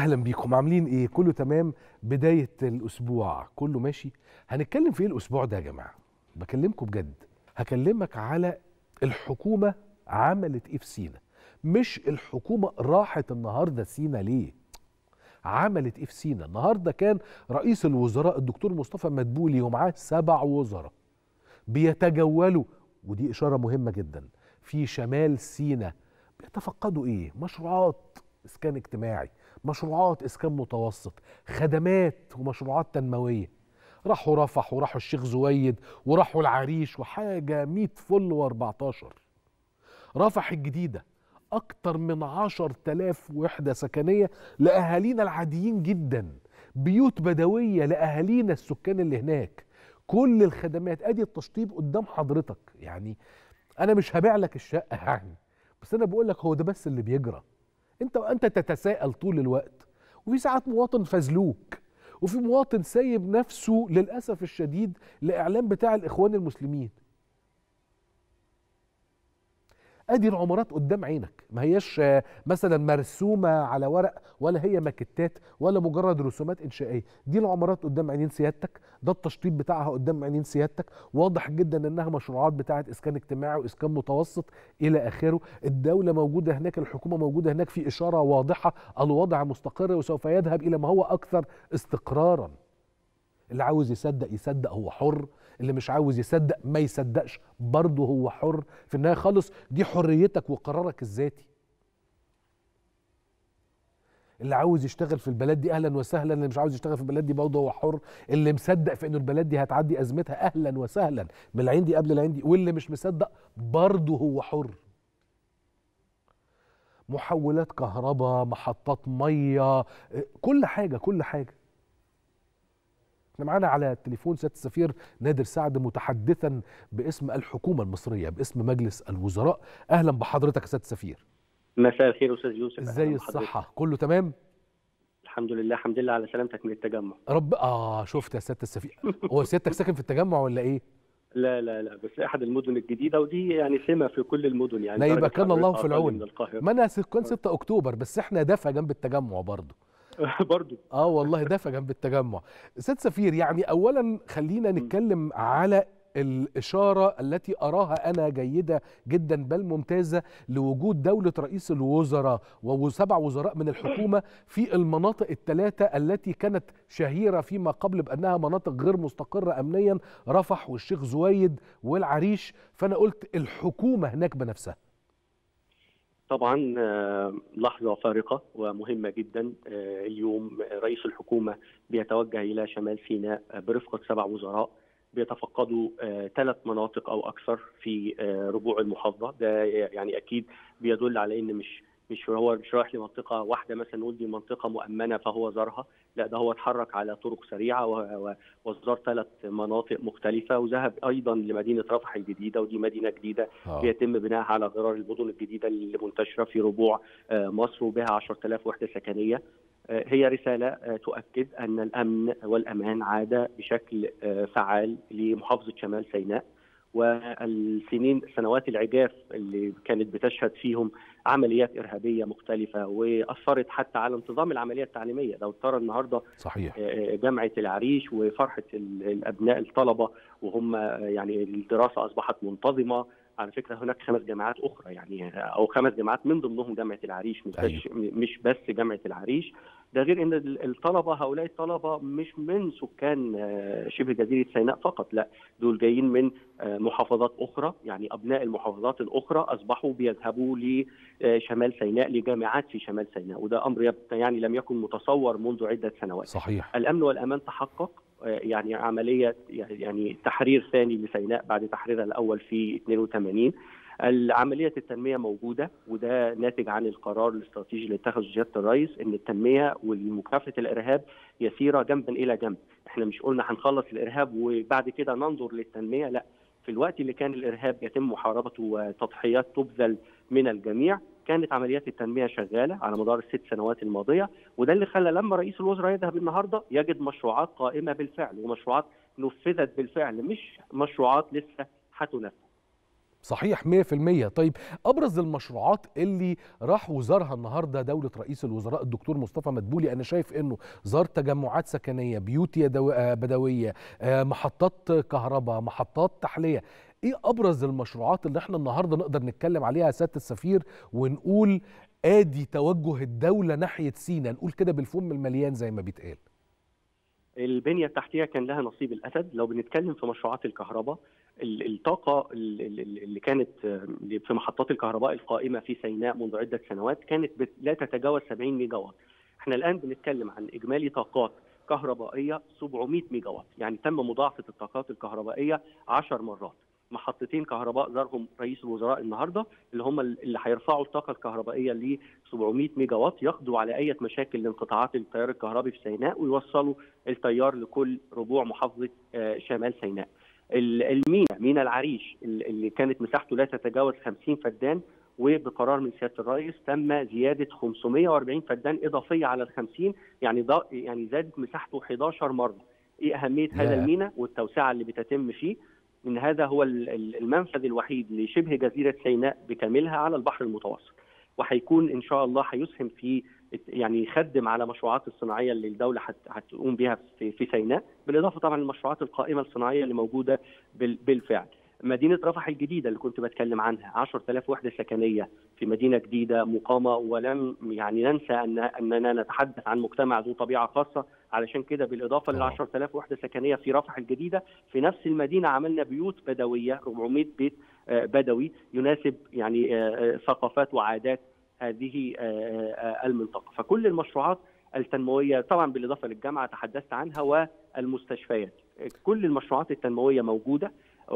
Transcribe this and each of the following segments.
اهلا بيكم عاملين ايه كله تمام بدايه الاسبوع كله ماشي هنتكلم في ايه الاسبوع ده يا جماعه بكلمكم بجد هكلمك على الحكومه عملت ايه في سينا مش الحكومه راحت النهارده سينا ليه عملت ايه في سينا النهارده كان رئيس الوزراء الدكتور مصطفى مدبولي ومعاه سبع وزراء بيتجولوا ودي اشاره مهمه جدا في شمال سينا بيتفقدوا ايه مشروعات اسكان اجتماعي مشروعات اسكان متوسط خدمات ومشروعات تنمويه راحوا رفح وراحوا الشيخ زويد وراحوا العريش وحاجه 100 فل و14 رفح الجديده اكتر من 10000 وحده سكنيه لاهالينا العاديين جدا بيوت بدويه لاهالينا السكان اللي هناك كل الخدمات ادي التشطيب قدام حضرتك يعني انا مش هبيع لك الشقه يعني بس انا بقول لك هو ده بس اللي بيجرى انت انت تتساءل طول الوقت وفي ساعات مواطن فزلوك وفي مواطن سايب نفسه للاسف الشديد لاعلام بتاع الاخوان المسلمين ادي العمارات قدام عينك ما هياش مثلا مرسومه على ورق ولا هي ماكيتات ولا مجرد رسومات انشائيه دي العمارات قدام عينين سيادتك ده التشطيب بتاعها قدام عينين سيادتك واضح جدا انها مشروعات بتاعه اسكان اجتماعي واسكان متوسط الى اخره الدوله موجوده هناك الحكومه موجوده هناك في اشاره واضحه الوضع مستقر وسوف يذهب الى ما هو اكثر استقرارا اللي عاوز يصدق يصدق هو حر اللي مش عاوز يصدق ما يصدقش برضه هو حر في النهايه خالص دي حريتك وقرارك الذاتي اللي عاوز يشتغل في البلد دي اهلا وسهلا اللي مش عاوز يشتغل في البلد دي برضه هو حر اللي مصدق في انه البلد دي هتعدي ازمتها اهلا وسهلا من العين دي قبل العين دي واللي مش مصدق برضه هو حر محولات كهرباء محطات ميه كل حاجه كل حاجه احنا معانا على التليفون سياده السفير نادر سعد متحدثا باسم الحكومه المصريه باسم مجلس الوزراء اهلا بحضرتك يا سياده السفير مساء الخير استاذ يوسف ازاي الصحه كله تمام الحمد لله الحمد لله على سلامتك من التجمع رب اه شفت يا سياده السفير هو سيادتك ساكن في التجمع ولا ايه لا لا لا بس احد المدن الجديده ودي يعني سمه في كل المدن يعني لا يبقى كان الله في العون ما انا سكان 6 اكتوبر بس احنا دافع جنب التجمع برضه برضو اه والله دافع جنب التجمع سيد سفير يعني اولا خلينا نتكلم على الإشارة التي أراها أنا جيدة جدا بل ممتازة لوجود دولة رئيس الوزراء وسبع وزراء من الحكومة في المناطق الثلاثة التي كانت شهيرة فيما قبل بأنها مناطق غير مستقرة أمنيا رفح والشيخ زويد والعريش فأنا قلت الحكومة هناك بنفسها طبعا لحظه فارقه ومهمه جدا اليوم رئيس الحكومه بيتوجه الى شمال سيناء برفقه سبع وزراء بيتفقدوا ثلاث مناطق او اكثر في ربوع المحافظه ده يعني اكيد بيدل على ان مش مش هو مش رايح لمنطقه واحده مثلا نقول دي منطقه مؤمنه فهو زارها لا ده هو اتحرك على طرق سريعه وزار ثلاث مناطق مختلفه وذهب ايضا لمدينه رفح الجديده ودي مدينه جديده أوه. بيتم بنائها على غرار المدن الجديده اللي منتشره في ربوع مصر وبها 10000 وحده سكنيه هي رسالة تؤكد أن الأمن والأمان عاد بشكل فعال لمحافظة شمال سيناء والسنين سنوات العجاف اللي كانت بتشهد فيهم عمليات إرهابية مختلفة وأثرت حتى على انتظام العملية التعليمية لو ترى النهاردة صحيح جامعة العريش وفرحة الأبناء الطلبة وهم يعني الدراسة أصبحت منتظمة على فكره هناك خمس جامعات اخرى يعني او خمس جامعات من ضمنهم جامعه العريش مش أيوه. مش بس جامعه العريش ده غير ان الطلبه هؤلاء الطلبه مش من سكان شبه جزيره سيناء فقط لا دول جايين من محافظات اخرى يعني ابناء المحافظات الاخرى اصبحوا بيذهبوا لشمال سيناء لجامعات في شمال سيناء وده امر يعني لم يكن متصور منذ عده سنوات صحيح الامن والامان تحقق يعني عمليه يعني تحرير ثاني لسيناء بعد تحريرها الاول في 82 عملية التنمية موجودة وده ناتج عن القرار الاستراتيجي اللي اتخذه سيادة الرئيس ان التنمية ومكافحة الارهاب يسيرة جنبا الى جنب، احنا مش قلنا هنخلص الارهاب وبعد كده ننظر للتنمية، لا في الوقت اللي كان الارهاب يتم محاربته وتضحيات تبذل من الجميع كانت عمليات التنميه شغاله على مدار الست سنوات الماضيه وده اللي خلى لما رئيس الوزراء يذهب النهارده يجد مشروعات قائمه بالفعل ومشروعات نفذت بالفعل مش مشروعات لسه هتنفذ. صحيح 100% طيب ابرز المشروعات اللي راح وزارها النهارده دوله رئيس الوزراء الدكتور مصطفى مدبولي انا شايف انه زار تجمعات سكنيه بيوت يدو... آه، بدويه آه، محطات كهرباء محطات تحليه ايه ابرز المشروعات اللي احنا النهارده نقدر نتكلم عليها يا سياده السفير ونقول ادي توجه الدوله ناحيه سينا نقول كده بالفم المليان زي ما بيتقال البنيه التحتيه كان لها نصيب الاسد لو بنتكلم في مشروعات الكهرباء ال- الطاقه ال- ال- اللي كانت آه، في محطات الكهرباء القائمه في سيناء منذ عده سنوات كانت بت- لا تتجاوز 70 ميجا وات احنا الان بنتكلم عن اجمالي طاقات كهربائيه 700 ميجا وات يعني تم مضاعفه الطاقات الكهربائيه 10 مرات محطتين كهرباء زارهم رئيس الوزراء النهارده اللي هم اللي هيرفعوا الطاقه الكهربائيه ل 700 ميجا وات يقضوا على اي مشاكل لانقطاعات التيار الكهربي في سيناء ويوصلوا التيار لكل ربوع محافظه آه، شمال سيناء. ال- المينا مينا العريش ال- اللي كانت مساحته لا تتجاوز 50 فدان وبقرار من سياده الرئيس تم زياده 540 فدان اضافيه على ال 50 يعني ضا يعني زادت مساحته 11 مره. ايه اهميه هذا ياه. المينا والتوسعه اللي بتتم فيه؟ ان هذا هو ال- ال- المنفذ الوحيد لشبه جزيره سيناء بكاملها على البحر المتوسط. وهيكون ان شاء الله هيسهم في يعني يخدم على مشروعات الصناعيه اللي الدوله هت- هتقوم بها في في سيناء بالاضافه طبعا للمشروعات القائمه الصناعيه اللي موجوده بال- بالفعل. مدينه رفح الجديده اللي كنت بتكلم عنها 10000 وحده سكنيه في مدينه جديده مقامه ولم يعني ننسى ان اننا نتحدث عن مجتمع ذو طبيعه خاصه علشان كده بالاضافه لل طبعا. 10000 وحده سكنيه في رفح الجديده في نفس المدينه عملنا بيوت بدويه 400 بيت آه، بدوي يناسب يعني آه، آه، ثقافات وعادات هذه آه، آه، المنطقه فكل المشروعات التنمويه طبعا بالاضافه للجامعه تحدثت عنها والمستشفيات كل المشروعات التنمويه موجوده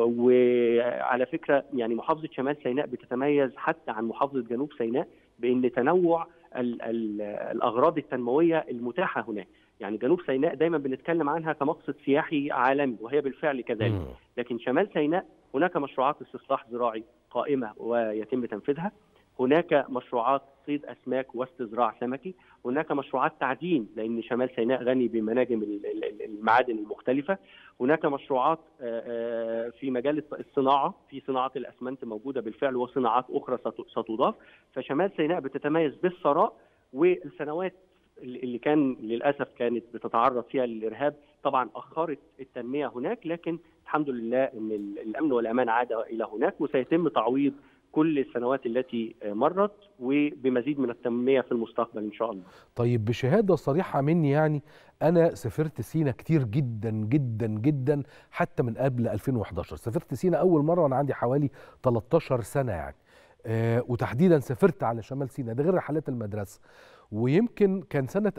وعلى فكره يعني محافظه شمال سيناء بتتميز حتى عن محافظه جنوب سيناء بان تنوع ال ال الاغراض التنمويه المتاحه هناك يعني جنوب سيناء دايما بنتكلم عنها كمقصد سياحي عالمي وهي بالفعل كذلك مم. لكن شمال سيناء هناك مشروعات استصلاح زراعي قائمه ويتم تنفيذها هناك مشروعات صيد اسماك واستزراع سمكي هناك مشروعات تعدين لان شمال سيناء غني بمناجم ال- ال- المعادن المختلفه هناك مشروعات آه، آه، في مجال الصناعه في صناعه الاسمنت موجوده بالفعل وصناعات اخرى ست- ستضاف فشمال سيناء بتتميز بالثراء والسنوات اللي اللي كان للاسف كانت بتتعرض فيها للارهاب طبعا اخرت التنميه هناك لكن الحمد لله ان ال- الامن والامان عاد الى هناك وسيتم تعويض كل السنوات التي مرت وبمزيد من التنميه في المستقبل ان شاء الله. طيب بشهاده صريحه مني يعني انا سافرت سينا كتير جدا جدا جدا حتى من قبل 2011 سافرت سينا اول مره وانا عندي حوالي 13 سنه يعني آه وتحديدا سافرت على شمال سينا ده غير رحلات المدرسه ويمكن كان سنه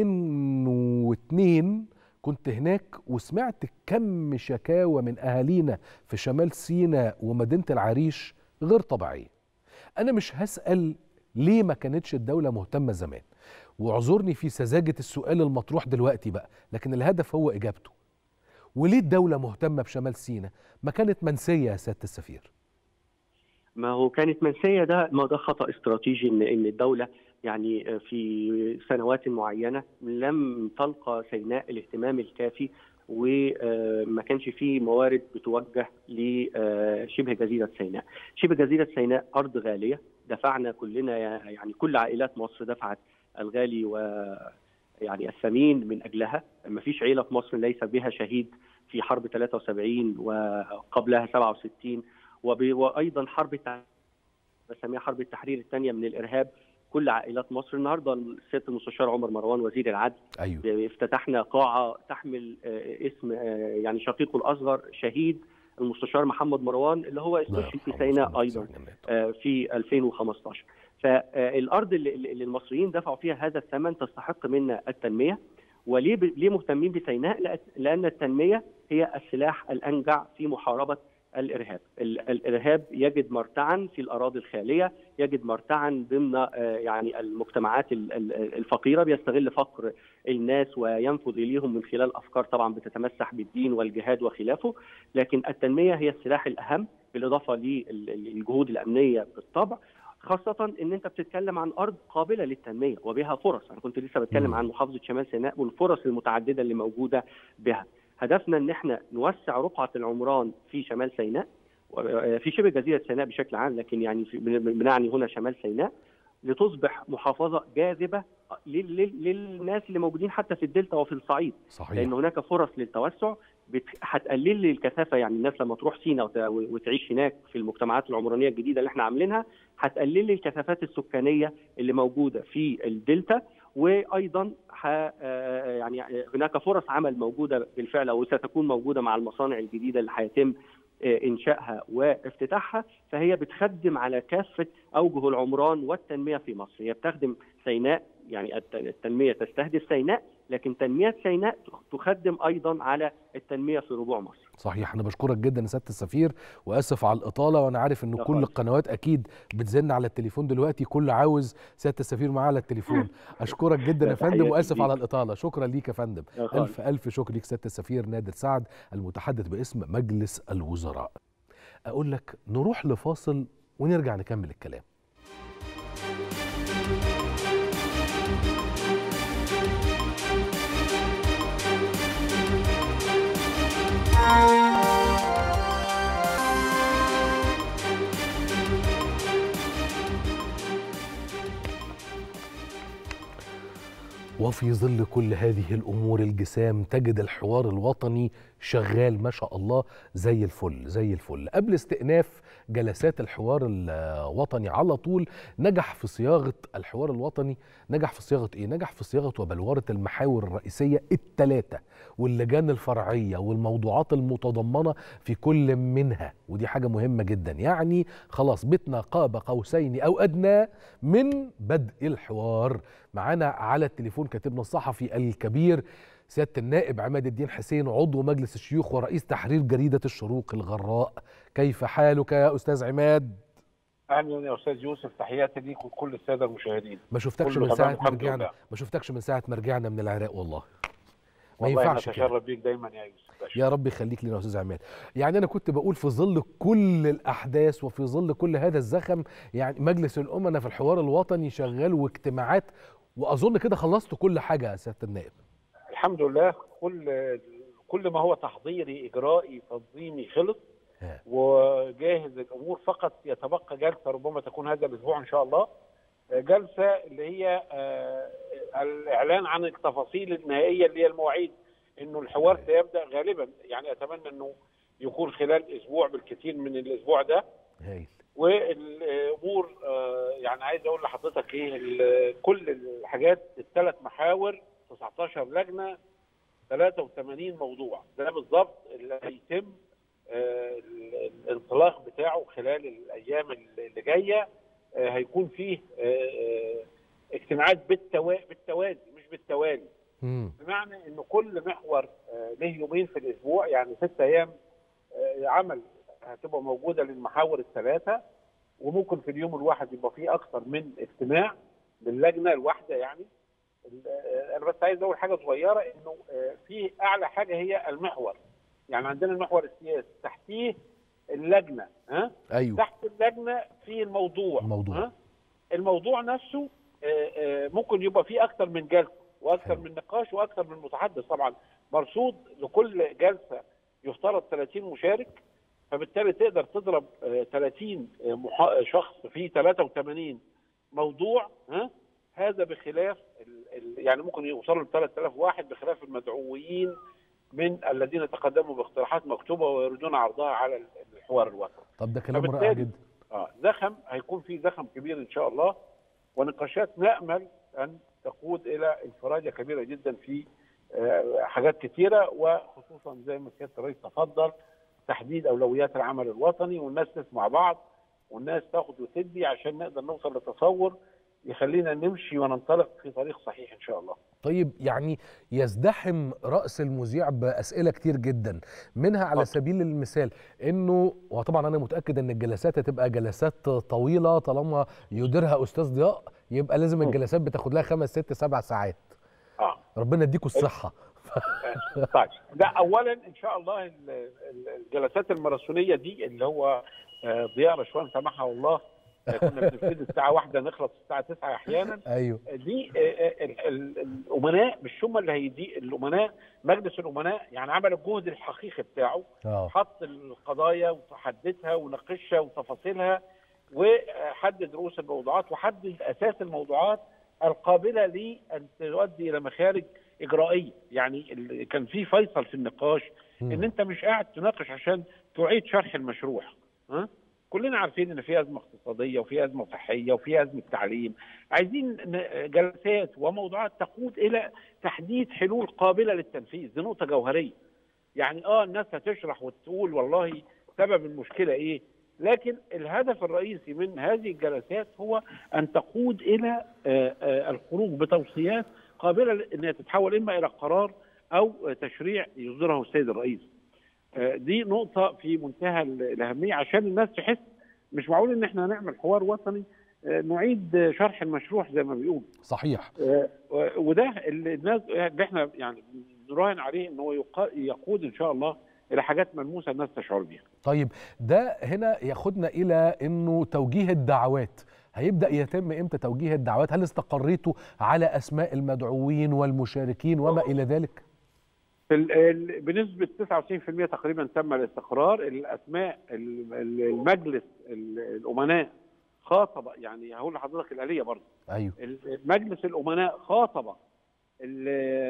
2002 كنت هناك وسمعت كم شكاوى من اهالينا في شمال سينا ومدينه العريش غير طبيعيه انا مش هسال ليه ما كانتش الدوله مهتمه زمان واعذرني في سذاجه السؤال المطروح دلوقتي بقى لكن الهدف هو اجابته وليه الدوله مهتمه بشمال سينا ما كانت منسيه يا سياده السفير ما هو كانت منسيه ده ما ده خطا استراتيجي ان ان الدوله يعني في سنوات معينه لم تلقى سيناء الاهتمام الكافي وما كانش فيه موارد بتوجه لشبه جزيره سيناء. شبه جزيره سيناء ارض غاليه دفعنا كلنا يعني كل عائلات مصر دفعت الغالي و يعني الثمين من اجلها، ما فيش عيله في مصر ليس بها شهيد في حرب 73 وقبلها 67 وايضا حرب بسميها حرب التحرير الثانيه من الارهاب كل عائلات مصر النهارده السياده المستشار عمر مروان وزير العدل أيوة. افتتحنا قاعه تحمل اسم يعني شقيقه الاصغر شهيد المستشار محمد مروان اللي هو استشهد في سيناء ايضا في 2015 فالارض اللي المصريين دفعوا فيها هذا الثمن تستحق منا التنميه وليه ليه مهتمين بسيناء؟ لان التنميه هي السلاح الانجع في محاربه الارهاب، الارهاب يجد مرتعا في الاراضي الخاليه، يجد مرتعا ضمن يعني المجتمعات الفقيره بيستغل فقر الناس وينفذ اليهم من خلال افكار طبعا بتتمسح بالدين والجهاد وخلافه، لكن التنميه هي السلاح الاهم بالاضافه للجهود الامنيه بالطبع، خاصة إن أنت بتتكلم عن أرض قابلة للتنمية وبها فرص، أنا كنت لسه بتكلم عن محافظة شمال سيناء والفرص المتعددة اللي موجودة بها. هدفنا إن إحنا نوسع رقعة العمران في شمال سيناء في شبه جزيره سيناء بشكل عام لكن يعني بنعني هنا شمال سيناء لتصبح محافظه جاذبه للناس اللي موجودين حتى في الدلتا وفي الصعيد صحيح لان هناك فرص للتوسع هتقلل لي الكثافه يعني الناس لما تروح سينا وتعيش هناك في المجتمعات العمرانيه الجديده اللي احنا عاملينها هتقلل لي الكثافات السكانيه اللي موجوده في الدلتا وايضا يعني هناك فرص عمل موجوده بالفعل او ستكون موجوده مع المصانع الجديده اللي هيتم انشائها وافتتاحها فهي بتخدم على كافه اوجه العمران والتنميه في مصر هي بتخدم سيناء يعني التنميه تستهدف سيناء لكن تنميه سيناء تخدم ايضا على التنميه في ربوع مصر. صحيح انا بشكرك جدا يا سياده السفير واسف على الاطاله وانا عارف ان كل القنوات اكيد بتزن على التليفون دلوقتي كل عاوز سياده السفير معاه على التليفون اشكرك جدا يا فندم واسف على الاطاله شكرا ليك يا فندم الف الف شكر ليك سياده السفير نادر سعد المتحدث باسم مجلس الوزراء. اقول لك نروح لفاصل ونرجع نكمل الكلام. وفي ظل كل هذه الامور الجسام تجد الحوار الوطني شغال ما شاء الله زي الفل زي الفل قبل استئناف جلسات الحوار الوطني على طول نجح في صياغه الحوار الوطني نجح في صياغه ايه نجح في صياغه وبلوره المحاور الرئيسيه الثلاثه واللجان الفرعيه والموضوعات المتضمنه في كل منها ودي حاجه مهمه جدا يعني خلاص بتنا قاب قوسين او ادنى من بدء الحوار معانا على التليفون كاتبنا الصحفي الكبير سياده النائب عماد الدين حسين عضو مجلس الشيوخ ورئيس تحرير جريده الشروق الغراء كيف حالك يا استاذ عماد اهلا يا استاذ يوسف تحياتي ليك وكل الساده المشاهدين ما شفتكش من ساعه ما رجعنا ما شفتكش من ساعه ما رجعنا من العراق والله ما ينفعش كده اتشرف بيك دايما يا يوسف يا رب يخليك لنا يا استاذ عماد يعني انا كنت بقول في ظل كل الاحداث وفي ظل كل هذا الزخم يعني مجلس الامناء في الحوار الوطني شغال واجتماعات واظن كده خلصتوا كل حاجه يا سياده النائب الحمد لله كل كل ما هو تحضيري اجرائي تنظيمي خلص وجاهز الامور فقط يتبقى جلسه ربما تكون هذا الاسبوع ان شاء الله جلسه اللي هي الاعلان عن التفاصيل النهائيه اللي هي المواعيد انه الحوار سيبدا غالبا يعني اتمنى انه يكون خلال اسبوع بالكثير من الاسبوع ده هايل والامور يعني عايز اقول لحضرتك ايه كل الحاجات الثلاث محاور 19 لجنه 83 موضوع ده بالظبط اللي هيتم الانطلاق بتاعه خلال الايام اللي جايه هيكون فيه اجتماعات بالتوازي مش بالتوالي بمعنى ان كل محور له يومين في الاسبوع يعني ست ايام عمل هتبقى موجوده للمحاور الثلاثه وممكن في اليوم الواحد يبقى فيه اكثر من اجتماع للجنه الواحده يعني انا بس عايز اقول حاجه صغيره انه في اعلى حاجه هي المحور يعني عندنا المحور السياسي تحتيه اللجنه ها ايوه تحت اللجنه في الموضوع الموضوع ها؟ الموضوع نفسه ممكن يبقى فيه اكثر من جلسه واكثر من نقاش واكثر من متحدث طبعا مرصود لكل جلسه يفترض 30 مشارك فبالتالي تقدر تضرب 30 شخص في 83 موضوع ها هذا بخلاف يعني ممكن يوصلوا ل 3000 واحد بخلاف المدعوين من الذين تقدموا باقتراحات مكتوبه ويريدون عرضها على الحوار الوطني. طب ده كلام رائع جدا. اه زخم هيكون في زخم كبير ان شاء الله ونقاشات نامل ان تقود الى انفراجه كبيره جدا في آه حاجات كثيره وخصوصا زي ما سياده الرئيس تفضل تحديد اولويات العمل الوطني والناس تسمع بعض والناس تاخد وتدي عشان نقدر نوصل لتصور يخلينا نمشي وننطلق في طريق صحيح ان شاء الله. طيب يعني يزدحم راس المذيع باسئله كتير جدا منها على سبيل المثال انه وطبعا انا متاكد ان الجلسات هتبقى جلسات طويله طالما يديرها استاذ ضياء يبقى لازم الجلسات بتاخد لها خمس ست سبع ساعات. اه ربنا يديكم الصحه. طيب ده اولا ان شاء الله الجلسات الماراثونيه دي اللي هو ضياء رشوان سمحه الله كنا بنبتدي الساعه واحدة نخلص الساعه 9 احيانا ايوه دي آه، آه، ال- ال- الامناء مش هم اللي هيدي الامناء مجلس الامناء يعني عمل الجهد الحقيقي بتاعه اه حط القضايا وحددها وناقشها وتفاصيلها وحدد رؤوس الموضوعات وحدد اساس الموضوعات القابله لان تؤدي الى مخارج اجرائيه يعني ال- كان في فيصل في النقاش ان مم. انت مش قاعد تناقش عشان تعيد شرح المشروع ها كلنا عارفين ان في ازمه اقتصاديه وفي ازمه صحيه وفي ازمه تعليم عايزين ن- جلسات وموضوعات تقود الى تحديد حلول قابله للتنفيذ دي نقطه جوهريه يعني اه الناس هتشرح وتقول والله سبب المشكله ايه لكن الهدف الرئيسي من هذه الجلسات هو ان تقود الى آه، آه، الخروج بتوصيات قابله انها تتحول اما الى قرار او آه، تشريع يصدره السيد الرئيس. آه، دي نقطه في منتهى ال- الاهميه عشان الناس تحس مش معقول ان احنا نعمل حوار وطني آه، نعيد آه، شرح المشروع زي ما بيقول صحيح آه، وده اللي الناس اللي احنا يعني نراهن عليه ان هو يقا- يقود ان شاء الله الى حاجات ملموسه الناس تشعر بيها. طيب ده هنا ياخدنا الى انه توجيه الدعوات هيبدا يتم امتى توجيه الدعوات هل استقريتوا على اسماء المدعوين والمشاركين وما الى ذلك في ال- ال- بنسبه 99% تقريبا تم الاستقرار الاسماء ال- ال- المجلس ال- الامناء خاطب يعني هقول لحضرتك الاليه برضه ايوه ال- مجلس الامناء خاطب ال-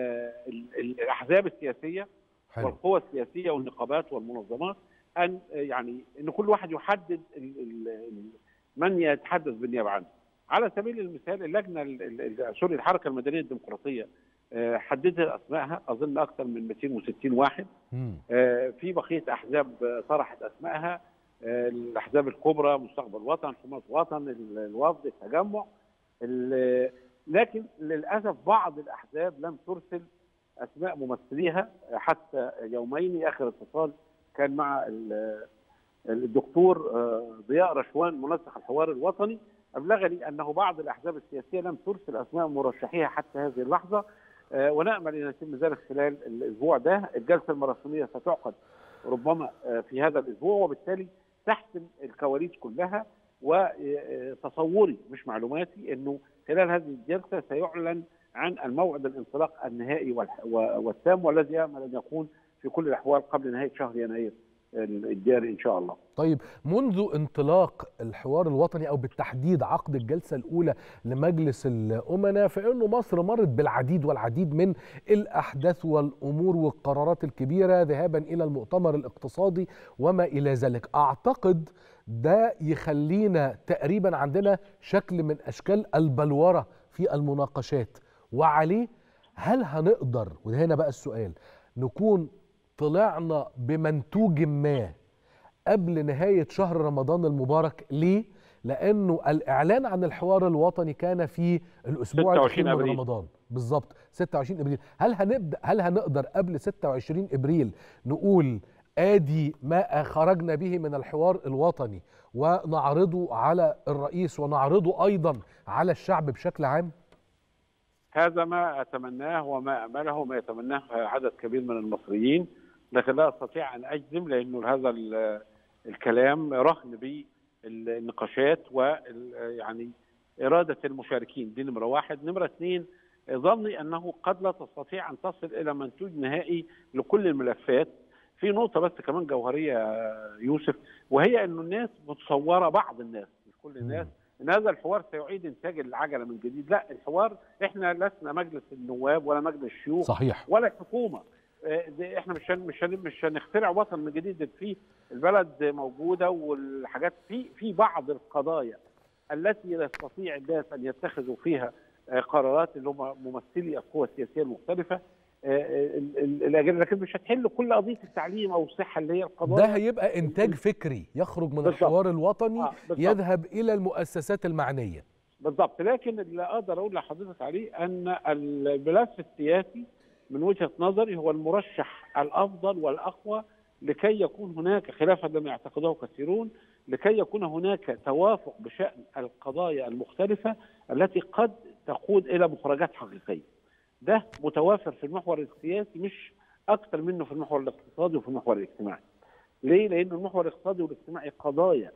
ال- ال- الاحزاب السياسيه حلو والقوى السياسيه والنقابات والمنظمات ان يعني ان كل واحد يحدد ال ال ال من يتحدث بالنيابه عنه. على سبيل المثال اللجنه ال- ال- ال- سوري الحركه المدنيه الديمقراطيه آه، حددت اسمائها اظن اكثر من 260 واحد مم. آه، في بقيه احزاب آه، طرحت اسمائها آه، الاحزاب الكبرى مستقبل وطن حماة وطن ال- الوفد التجمع ال- لكن للاسف بعض الاحزاب لم ترسل اسماء ممثليها حتى يومين اخر اتصال كان مع ال- الدكتور آه، ضياء رشوان منسق الحوار الوطني ابلغني انه بعض الاحزاب السياسيه لم ترسل اسماء مرشحيها حتى هذه اللحظه آه، ونامل ان يتم ذلك خلال الاسبوع ده الجلسه المراسميه ستعقد ربما آه، في هذا الاسبوع وبالتالي تحسم الكواليس كلها وتصوري مش معلوماتي انه خلال هذه الجلسه سيعلن عن الموعد الانطلاق النهائي والح- و- والتام والذي امل ان يكون في كل الاحوال قبل نهايه شهر يناير الجاري ان شاء الله. طيب منذ انطلاق الحوار الوطني او بالتحديد عقد الجلسه الاولى لمجلس الامناء فانه مصر مرت بالعديد والعديد من الاحداث والامور والقرارات الكبيره ذهابا الى المؤتمر الاقتصادي وما الى ذلك اعتقد ده يخلينا تقريبا عندنا شكل من اشكال البلوره في المناقشات وعليه هل هنقدر وهنا بقى السؤال نكون طلعنا بمنتوج ما قبل نهاية شهر رمضان المبارك ليه؟ لأنه الإعلان عن الحوار الوطني كان في الأسبوع 26 الأخير من أبريل. رمضان بالظبط 26 إبريل هل هنبدأ هل هنقدر قبل 26 إبريل نقول آدي ما خرجنا به من الحوار الوطني ونعرضه على الرئيس ونعرضه أيضا على الشعب بشكل عام؟ هذا ما اتمناه وما امله وما يتمناه عدد كبير من المصريين لكن لا استطيع ان اجزم لانه هذا ال- الكلام رهن بالنقاشات وال يعني اراده المشاركين دي نمره واحد، نمره اثنين ظني انه قد لا تستطيع ان تصل الى منتوج نهائي لكل الملفات في نقطه بس كمان جوهريه يا يوسف وهي انه الناس متصوره بعض الناس مش كل الناس ان هذا الحوار سيعيد انتاج العجله من جديد لا الحوار احنا لسنا مجلس النواب ولا مجلس الشيوخ صحيح ولا الحكومه آه، ده احنا مش هن- مش هن- مش هنخترع وطن من جديد في البلد موجوده والحاجات في في بعض القضايا التي يستطيع الناس ان يتخذوا فيها آه، قرارات اللي هم ممثلي القوى السياسيه المختلفه آه، ال- ال- الاجنده لكن مش هتحل كل قضيه التعليم او الصحه اللي هي القضايا ده هيبقى إنتاج فكري يخرج من بالظبط. الحوار الوطني آه، بالظبط. يذهب إلى المؤسسات المعنية بالضبط لكن اللي اقدر اقول لحضرتك عليه ان الملف السياسي من وجهه نظري هو المرشح الافضل والاقوى لكي يكون هناك خلافا لما يعتقده كثيرون لكي يكون هناك توافق بشان القضايا المختلفه التي قد تقود الى مخرجات حقيقيه. ده متوافر في المحور السياسي مش اكثر منه في المحور الاقتصادي وفي المحور الاجتماعي. ليه؟ لان المحور الاقتصادي والاجتماعي قضايا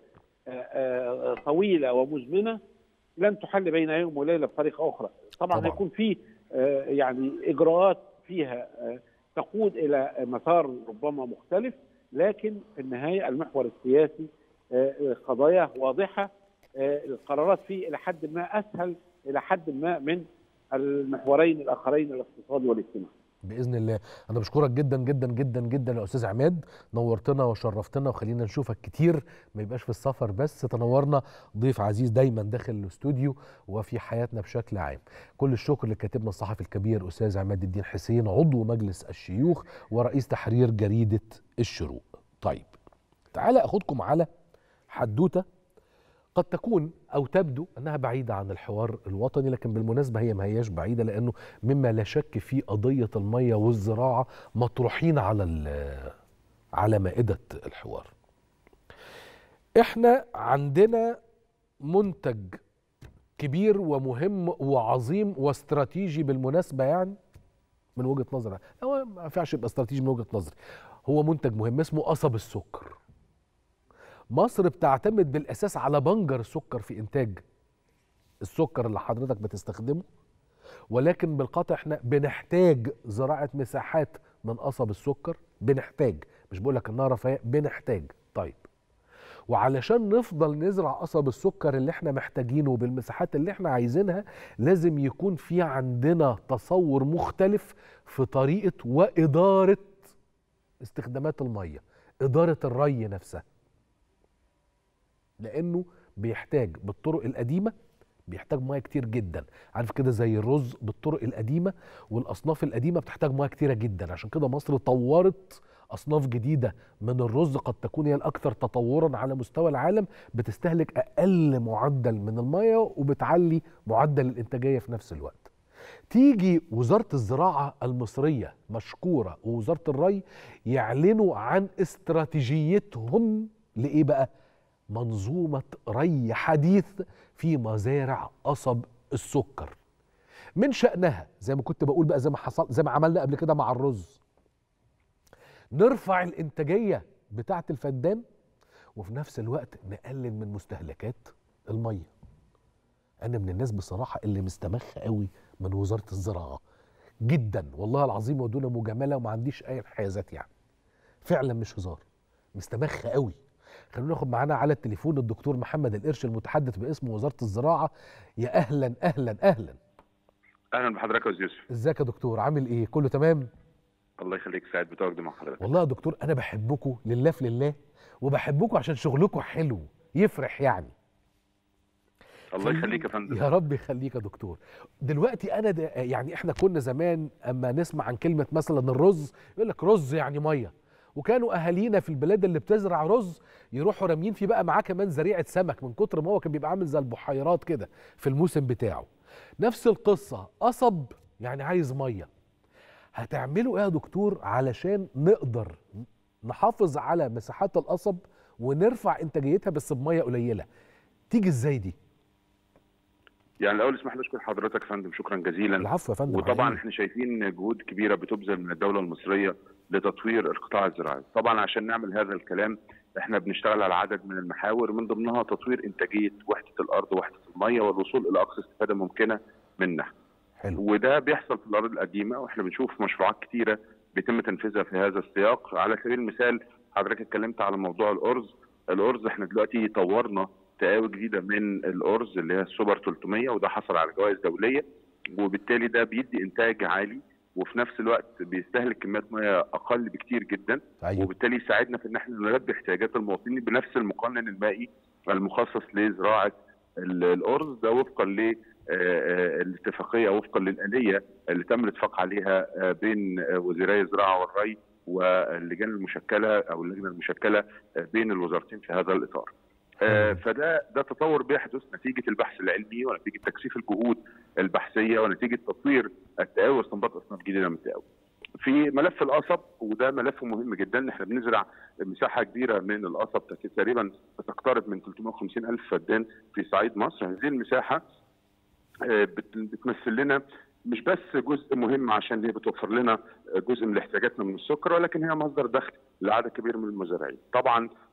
آه، آه، طويله ومزمنه لن تحل بين يوم وليله بطريقه اخرى طبعا, طبعاً. هيكون في آه، يعني اجراءات فيها آه، تقود الى مسار ربما مختلف لكن في النهايه المحور السياسي آه، قضايا واضحه آه، القرارات فيه الى حد ما اسهل الى حد ما من المحورين الاخرين الاقتصادي والاجتماعي باذن الله انا بشكرك جدا جدا جدا جدا يا استاذ عماد نورتنا وشرفتنا وخلينا نشوفك كتير ما يبقاش في السفر بس تنورنا ضيف عزيز دايما داخل الاستوديو وفي حياتنا بشكل عام كل الشكر لكاتبنا الصحفي الكبير استاذ عماد الدين حسين عضو مجلس الشيوخ ورئيس تحرير جريده الشروق طيب تعالى اخدكم على حدوته قد تكون او تبدو انها بعيده عن الحوار الوطني لكن بالمناسبه هي ما هياش بعيده لانه مما لا شك فيه قضيه الميه والزراعه مطروحين على ال- على مائده الحوار. احنا عندنا منتج كبير ومهم وعظيم واستراتيجي بالمناسبه يعني من وجهه نظري هو ما ينفعش يبقى استراتيجي من وجهه نظري هو منتج مهم اسمه قصب السكر مصر بتعتمد بالاساس على بنجر سكر في انتاج السكر اللي حضرتك بتستخدمه ولكن بالقطع احنا بنحتاج زراعه مساحات من قصب السكر بنحتاج مش بقول لك انها رفاهيه بنحتاج طيب وعلشان نفضل نزرع قصب السكر اللي احنا محتاجينه بالمساحات اللي احنا عايزينها لازم يكون في عندنا تصور مختلف في طريقه واداره استخدامات الميه اداره الري نفسها لانه بيحتاج بالطرق القديمه بيحتاج ميه كتير جدا عارف كده زي الرز بالطرق القديمه والاصناف القديمه بتحتاج ميه كتيره جدا عشان كده مصر طورت اصناف جديده من الرز قد تكون هي الاكثر تطورا على مستوى العالم بتستهلك اقل معدل من الميه وبتعلي معدل الانتاجيه في نفس الوقت تيجي وزاره الزراعه المصريه مشكوره ووزاره الري يعلنوا عن استراتيجيتهم لايه بقى منظومه ري حديث في مزارع قصب السكر من شأنها زي ما كنت بقول بقى زي ما حصل زي ما عملنا قبل كده مع الرز نرفع الإنتاجية بتاعة الفدان وفي نفس الوقت نقلل من مستهلكات المية أنا من الناس بصراحة اللي مستمخ قوي من وزارة الزراعة جدا والله العظيم ودون مجاملة وما عنديش أي انحيازات يعني فعلا مش هزار مستمخ قوي خلونا ناخد معانا على التليفون الدكتور محمد القرش المتحدث باسم وزاره الزراعه يا اهلا اهلا اهلا اهلا بحضرتك يا استاذ يوسف ازيك يا دكتور عامل ايه كله تمام الله يخليك سعيد بتواجدي مع حضرتك والله يا دكتور انا بحبكم لله في لله وبحبكم عشان شغلكم حلو يفرح يعني الله يخليك يا فندم يا رب يخليك يا دكتور دلوقتي انا ده يعني احنا كنا زمان اما نسمع عن كلمه مثلا الرز يقول لك رز يعني ميه وكانوا اهالينا في البلاد اللي بتزرع رز يروحوا راميين فيه بقى معاه كمان زريعه سمك من كتر ما هو كان بيبقى عامل زي البحيرات كده في الموسم بتاعه نفس القصه قصب يعني عايز ميه هتعملوا ايه يا دكتور علشان نقدر نحافظ على مساحات القصب ونرفع انتاجيتها بس بميه قليله تيجي ازاي دي يعني الاول اسمح لي اشكر حضرتك يا فندم شكرا جزيلا العفو يا فندم وطبعا عليك. احنا شايفين جهود كبيره بتبذل من الدوله المصريه لتطوير القطاع الزراعي طبعا عشان نعمل هذا الكلام احنا بنشتغل على عدد من المحاور من ضمنها تطوير انتاجيه وحده الارض ووحده الميه والوصول الى اقصى استفاده ممكنه منها حلو وده بيحصل في الارض القديمه واحنا بنشوف مشروعات كتيره بيتم تنفيذها في هذا السياق على سبيل المثال حضرتك اتكلمت على موضوع الارز الارز احنا دلوقتي طورنا تقاوي جديده من الارز اللي هي السوبر 300 وده حصل على جوائز دوليه وبالتالي ده بيدي انتاج عالي وفي نفس الوقت بيستهلك كميات ميه اقل بكتير جدا ايوه وبالتالي يساعدنا في ان احنا نلبي احتياجات المواطنين بنفس المقنن المائي المخصص لزراعه ال- الارز ده وفقا للاتفاقيه وفقا للاليه اللي تم الاتفاق عليها آه، بين آه، وزيري الزراعه والري واللجان المشكله او اللجنه المشكله آه، بين الوزارتين في هذا الاطار. آه، فده ده تطور بيحدث نتيجه البحث العلمي ونتيجه تكثيف الجهود البحثيه ونتيجه تطوير التقاوي واستنباط اصناف جديده من التقاوي. في ملف القصب وده ملف مهم جدا احنا بنزرع مساحه كبيره من القصب تقريبا تقترب من 350 الف فدان في صعيد مصر هذه المساحه آه، بت- بتمثل لنا مش بس جزء مهم عشان هي بتوفر لنا جزء من احتياجاتنا من السكر ولكن هي مصدر دخل لعدد كبير من المزارعين. طبعا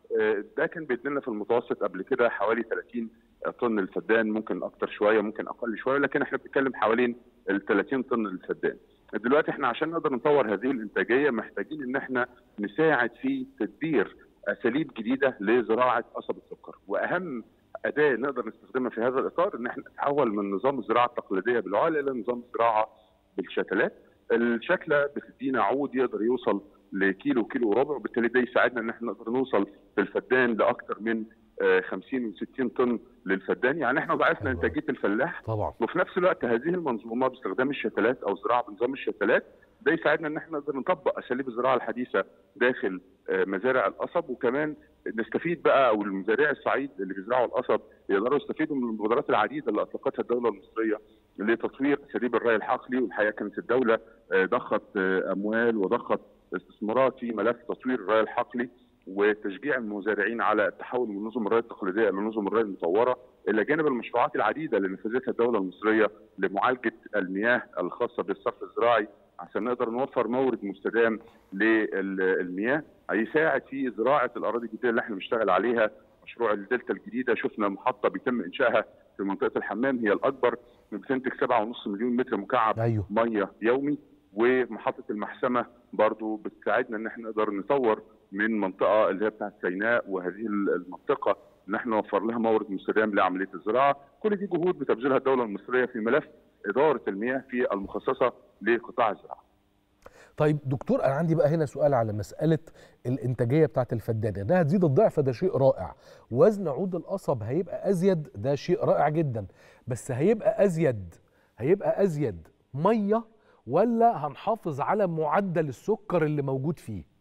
آه، ده كان بيدينا في المتوسط قبل كده حوالي 30 طن الفدان ممكن اكتر شويه ممكن اقل شويه لكن احنا بنتكلم حوالين ال 30 طن الفدان دلوقتي احنا عشان نقدر نطور هذه الانتاجيه محتاجين ان احنا نساعد في تدبير اساليب جديده لزراعه قصب السكر واهم اداه نقدر نستخدمها في هذا الاطار ان احنا نتحول من نظام الزراعه التقليديه بالعقل الى نظام الزراعه بالشتلات الشتله بتدينا عود يقدر يوصل لكيلو كيلو وربع وبالتالي ده يساعدنا ان احنا نقدر نوصل في الفدان لاكثر من آه، 50 و60 طن للفدان يعني احنا ضاعفنا حلو. انتاجيه الفلاح طبعا وفي نفس الوقت هذه المنظومه باستخدام الشتلات او زراعه بنظام الشتلات ده يساعدنا ان احنا نقدر نطبق اساليب الزراعه الحديثه داخل آه، مزارع القصب وكمان نستفيد بقى او المزارع الصعيد اللي بيزرعوا القصب يقدروا يستفيدوا من المبادرات العديده اللي اطلقتها الدوله المصريه لتطوير اساليب الري الحقلي والحقيقه كانت الدوله آه، ضخت آه، اموال وضخت استثمارات في ملف تطوير الري الحقلي وتشجيع المزارعين على التحول من نظم الري التقليديه الى نظم الري المطوره الى جانب المشروعات العديده اللي نفذتها الدوله المصريه لمعالجه المياه الخاصه بالصرف الزراعي عشان نقدر نوفر مورد مستدام للمياه هيساعد في زراعه الاراضي الجديده اللي احنا بنشتغل عليها مشروع الدلتا الجديده شفنا محطه بيتم انشائها في منطقه الحمام هي الاكبر بتنتج 7.5 مليون متر مكعب ايوه ميه يومي ومحطه المحسمه برضو بتساعدنا ان احنا نقدر نطور من منطقه اللي هي بتاعت سيناء وهذه المنطقه ان احنا نوفر لها مورد مستدام لعمليه الزراعه، كل دي جهود بتبذلها الدوله المصريه في ملف اداره المياه في المخصصه لقطاع الزراعه. طيب دكتور انا عندي بقى هنا سؤال على مساله الانتاجيه بتاعت الفدان انها تزيد الضعف ده شيء رائع وزن عود القصب هيبقى ازيد ده شيء رائع جدا بس هيبقى ازيد هيبقى ازيد ميه ولا هنحافظ على معدل السكر اللي موجود فيه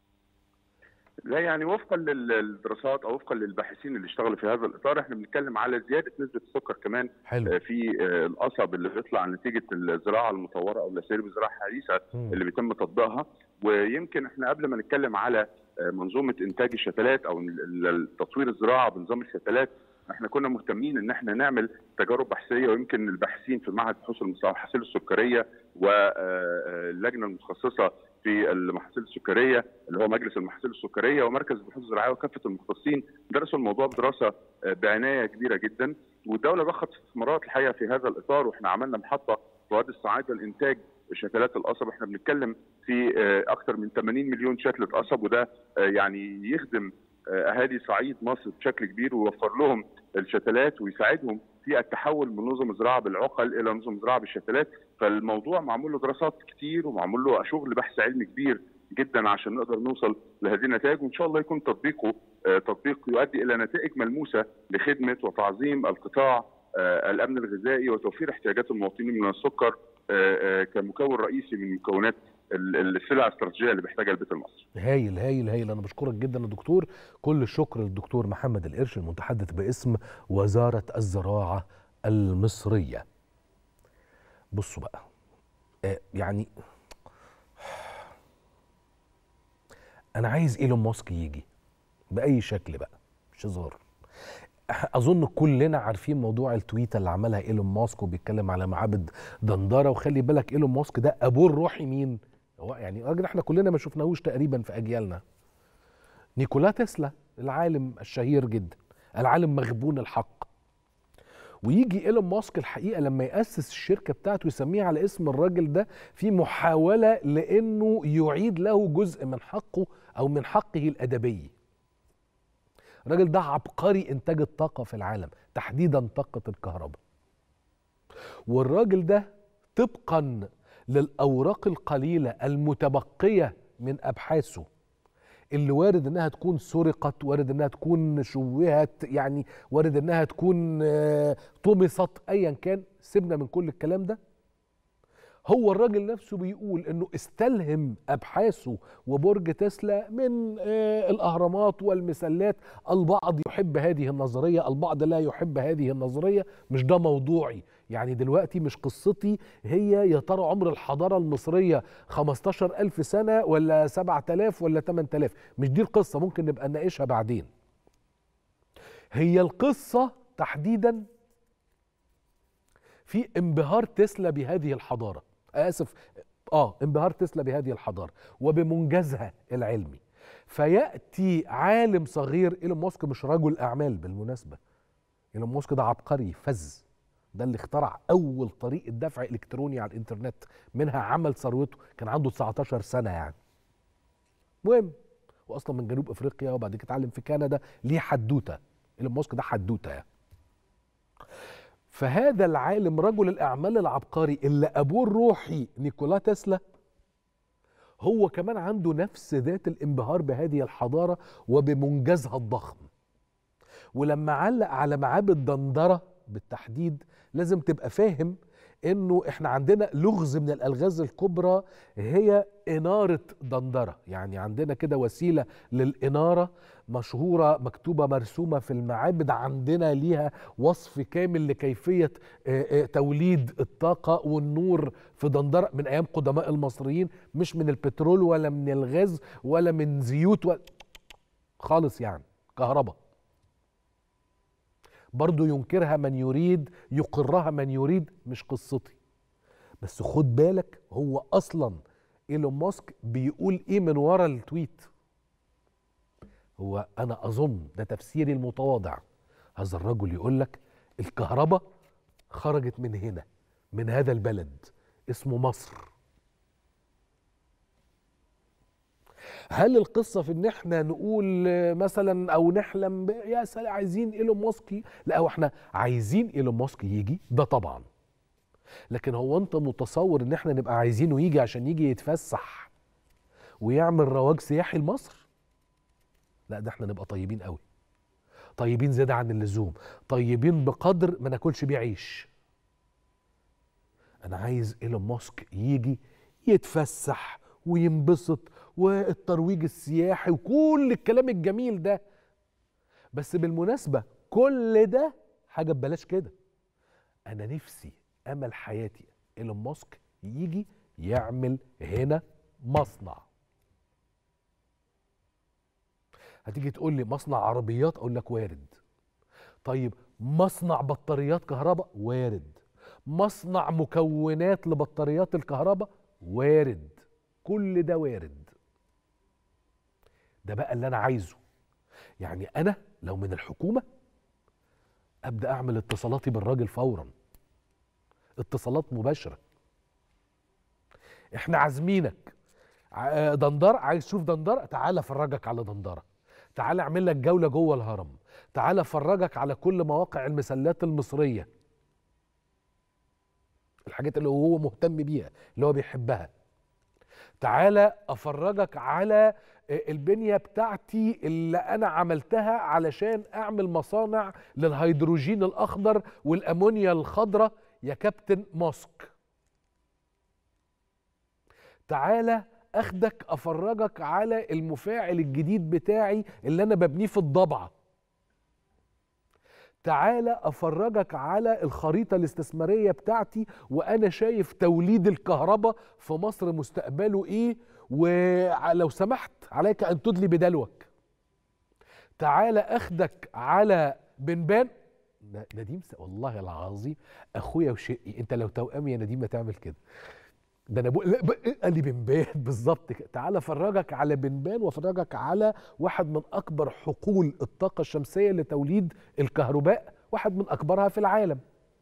لا يعني وفقا للدراسات او وفقا للباحثين اللي اشتغلوا في هذا الاطار احنا بنتكلم على زياده نسبه السكر كمان حلو في القصب اللي بيطلع نتيجه الزراعه المطوره او الاساليب الزراعه الحديثه مم. اللي بيتم تطبيقها ويمكن احنا قبل ما نتكلم على منظومه انتاج الشتلات او ال- ال- تطوير الزراعه بنظام الشتلات احنا كنا مهتمين ان احنا نعمل تجارب بحثيه ويمكن الباحثين في معهد بحوث المحاصيل السكريه واللجنه المتخصصه في المحاصيل السكريه اللي هو مجلس المحاصيل السكريه ومركز البحوث الزراعيه وكافه المختصين درسوا الموضوع بدراسه آه، بعنايه كبيره جدا والدوله ضخت استثمارات الحقيقه في هذا الاطار واحنا عملنا محطه في وادي الصعايده لانتاج شتلات القصب احنا بنتكلم في آه، اكثر من 80 مليون شتله قصب وده آه، يعني يخدم آه، اهالي صعيد مصر بشكل كبير ويوفر لهم الشتلات ويساعدهم في التحول من نظم الزراعه بالعقل الى نظم الزراعه بالشتلات فالموضوع معمول له دراسات كتير ومعمول له شغل بحث علمي كبير جدا عشان نقدر نوصل لهذه النتائج وان شاء الله يكون تطبيقه آه، تطبيق يؤدي الى نتائج ملموسه لخدمه وتعظيم القطاع آه، الامن الغذائي وتوفير احتياجات المواطنين من السكر آه، آه، كمكون رئيسي من مكونات ال- السلع الاستراتيجيه اللي بيحتاجها البيت المصري. هايل هايل هايل انا بشكرك جدا يا دكتور كل الشكر للدكتور محمد القرش المتحدث باسم وزاره الزراعه المصريه بصوا بقى آه يعني انا عايز ايلون ماسك يجي باي شكل بقى مش هزار اظن كلنا عارفين موضوع التويته اللي عملها ايلون ماسك وبيتكلم على معابد دندره وخلي بالك ايلون ماسك ده ابوه الروحي مين هو يعني راجل احنا كلنا ما شفناهوش تقريبا في اجيالنا نيكولا تسلا العالم الشهير جدا العالم مغبون الحق ويجي ايلون ماسك الحقيقه لما ياسس الشركه بتاعته يسميها على اسم الراجل ده في محاوله لانه يعيد له جزء من حقه او من حقه الادبي الراجل ده عبقري انتاج الطاقه في العالم تحديدا طاقه الكهرباء والراجل ده طبقا للاوراق القليله المتبقيه من ابحاثه اللي وارد انها تكون سرقت وارد انها تكون شوهت يعني وارد انها تكون آه، طمست ايا كان سيبنا من كل الكلام ده هو الراجل نفسه بيقول انه استلهم ابحاثه وبرج تسلا من آه، الاهرامات والمسلات البعض يحب هذه النظريه البعض لا يحب هذه النظريه مش ده موضوعي يعني دلوقتي مش قصتي هي يا ترى عمر الحضاره المصريه 15000 سنه ولا 7000 ولا 8000 مش دي القصه ممكن نبقى نناقشها بعدين هي القصه تحديدا في انبهار تسلا بهذه الحضاره اسف اه انبهار تسلا بهذه الحضاره وبمنجزها العلمي فياتي عالم صغير ايلون ماسك مش رجل اعمال بالمناسبه ايلون ماسك ده عبقري فز ده اللي اخترع اول طريقه دفع الكتروني على الانترنت منها عمل ثروته كان عنده 19 سنه يعني مهم واصلا من جنوب افريقيا وبعد كده اتعلم في كندا ليه حدوته ايلون ماسك ده حدوته يعني فهذا العالم رجل الاعمال العبقري اللي ابوه الروحي نيكولا تسلا هو كمان عنده نفس ذات الانبهار بهذه الحضاره وبمنجزها الضخم ولما علق على معابد دندره بالتحديد لازم تبقى فاهم انه احنا عندنا لغز من الالغاز الكبرى هي اناره دندره يعني عندنا كده وسيله للاناره مشهوره مكتوبه مرسومه في المعابد عندنا ليها وصف كامل لكيفيه آه، آه، توليد الطاقه والنور في دندره من ايام قدماء المصريين مش من البترول ولا من الغاز ولا من زيوت ولا خالص يعني كهرباء برضو ينكرها من يريد يقرها من يريد مش قصتي بس خد بالك هو اصلا ايلون ماسك بيقول ايه من ورا التويت هو انا اظن ده تفسيري المتواضع هذا الرجل يقول لك الكهرباء خرجت من هنا من هذا البلد اسمه مصر هل القصة في ان احنا نقول آه، مثلا او نحلم ب- يا سلام عايزين ايلون ماسك لا هو احنا عايزين ايلون ماسك يجي ده طبعا لكن هو انت متصور ان احنا نبقى عايزينه يجي عشان يجي يتفسح ويعمل رواج سياحي لمصر لا ده احنا نبقى طيبين قوي طيبين زيادة عن اللزوم طيبين بقدر ما ناكلش بيه عيش انا عايز ايلون ماسك يجي يتفسح وينبسط والترويج السياحي وكل الكلام الجميل ده بس بالمناسبة كل ده حاجة ببلاش كده أنا نفسي أمل حياتي إيلون ماسك يجي يعمل هنا مصنع هتيجي تقول لي مصنع عربيات أقول لك وارد طيب مصنع بطاريات كهرباء وارد مصنع مكونات لبطاريات الكهرباء وارد كل ده وارد ده بقى اللي انا عايزه يعني انا لو من الحكومه ابدا اعمل اتصالاتي بالراجل فورا اتصالات مباشره احنا عازمينك ع- دندره عايز تشوف دندره تعالى افرجك على دندره تعالى اعمل لك جوله جوه الهرم تعالى افرجك على كل مواقع المسلات المصريه الحاجات اللي هو مهتم بيها اللي هو بيحبها تعالى افرجك على البنيه بتاعتي اللي انا عملتها علشان اعمل مصانع للهيدروجين الاخضر والامونيا الخضراء يا كابتن ماسك تعالى اخدك افرجك على المفاعل الجديد بتاعي اللي انا ببنيه في الضبعه تعالى افرجك على الخريطه الاستثماريه بتاعتي وانا شايف توليد الكهرباء في مصر مستقبله ايه ولو سمحت عليك ان تدلي بدلوك تعالى اخدك على بنبان ن- نديم س- والله العظيم اخويا وشقي انت لو توأم يا نديم ما تعمل كده ده انا بقول لا، ب- قال لي بنبان بالظبط كده تعالى افرجك على بنبان وافرجك على واحد من اكبر حقول الطاقه الشمسيه لتوليد الكهرباء واحد من اكبرها في العالم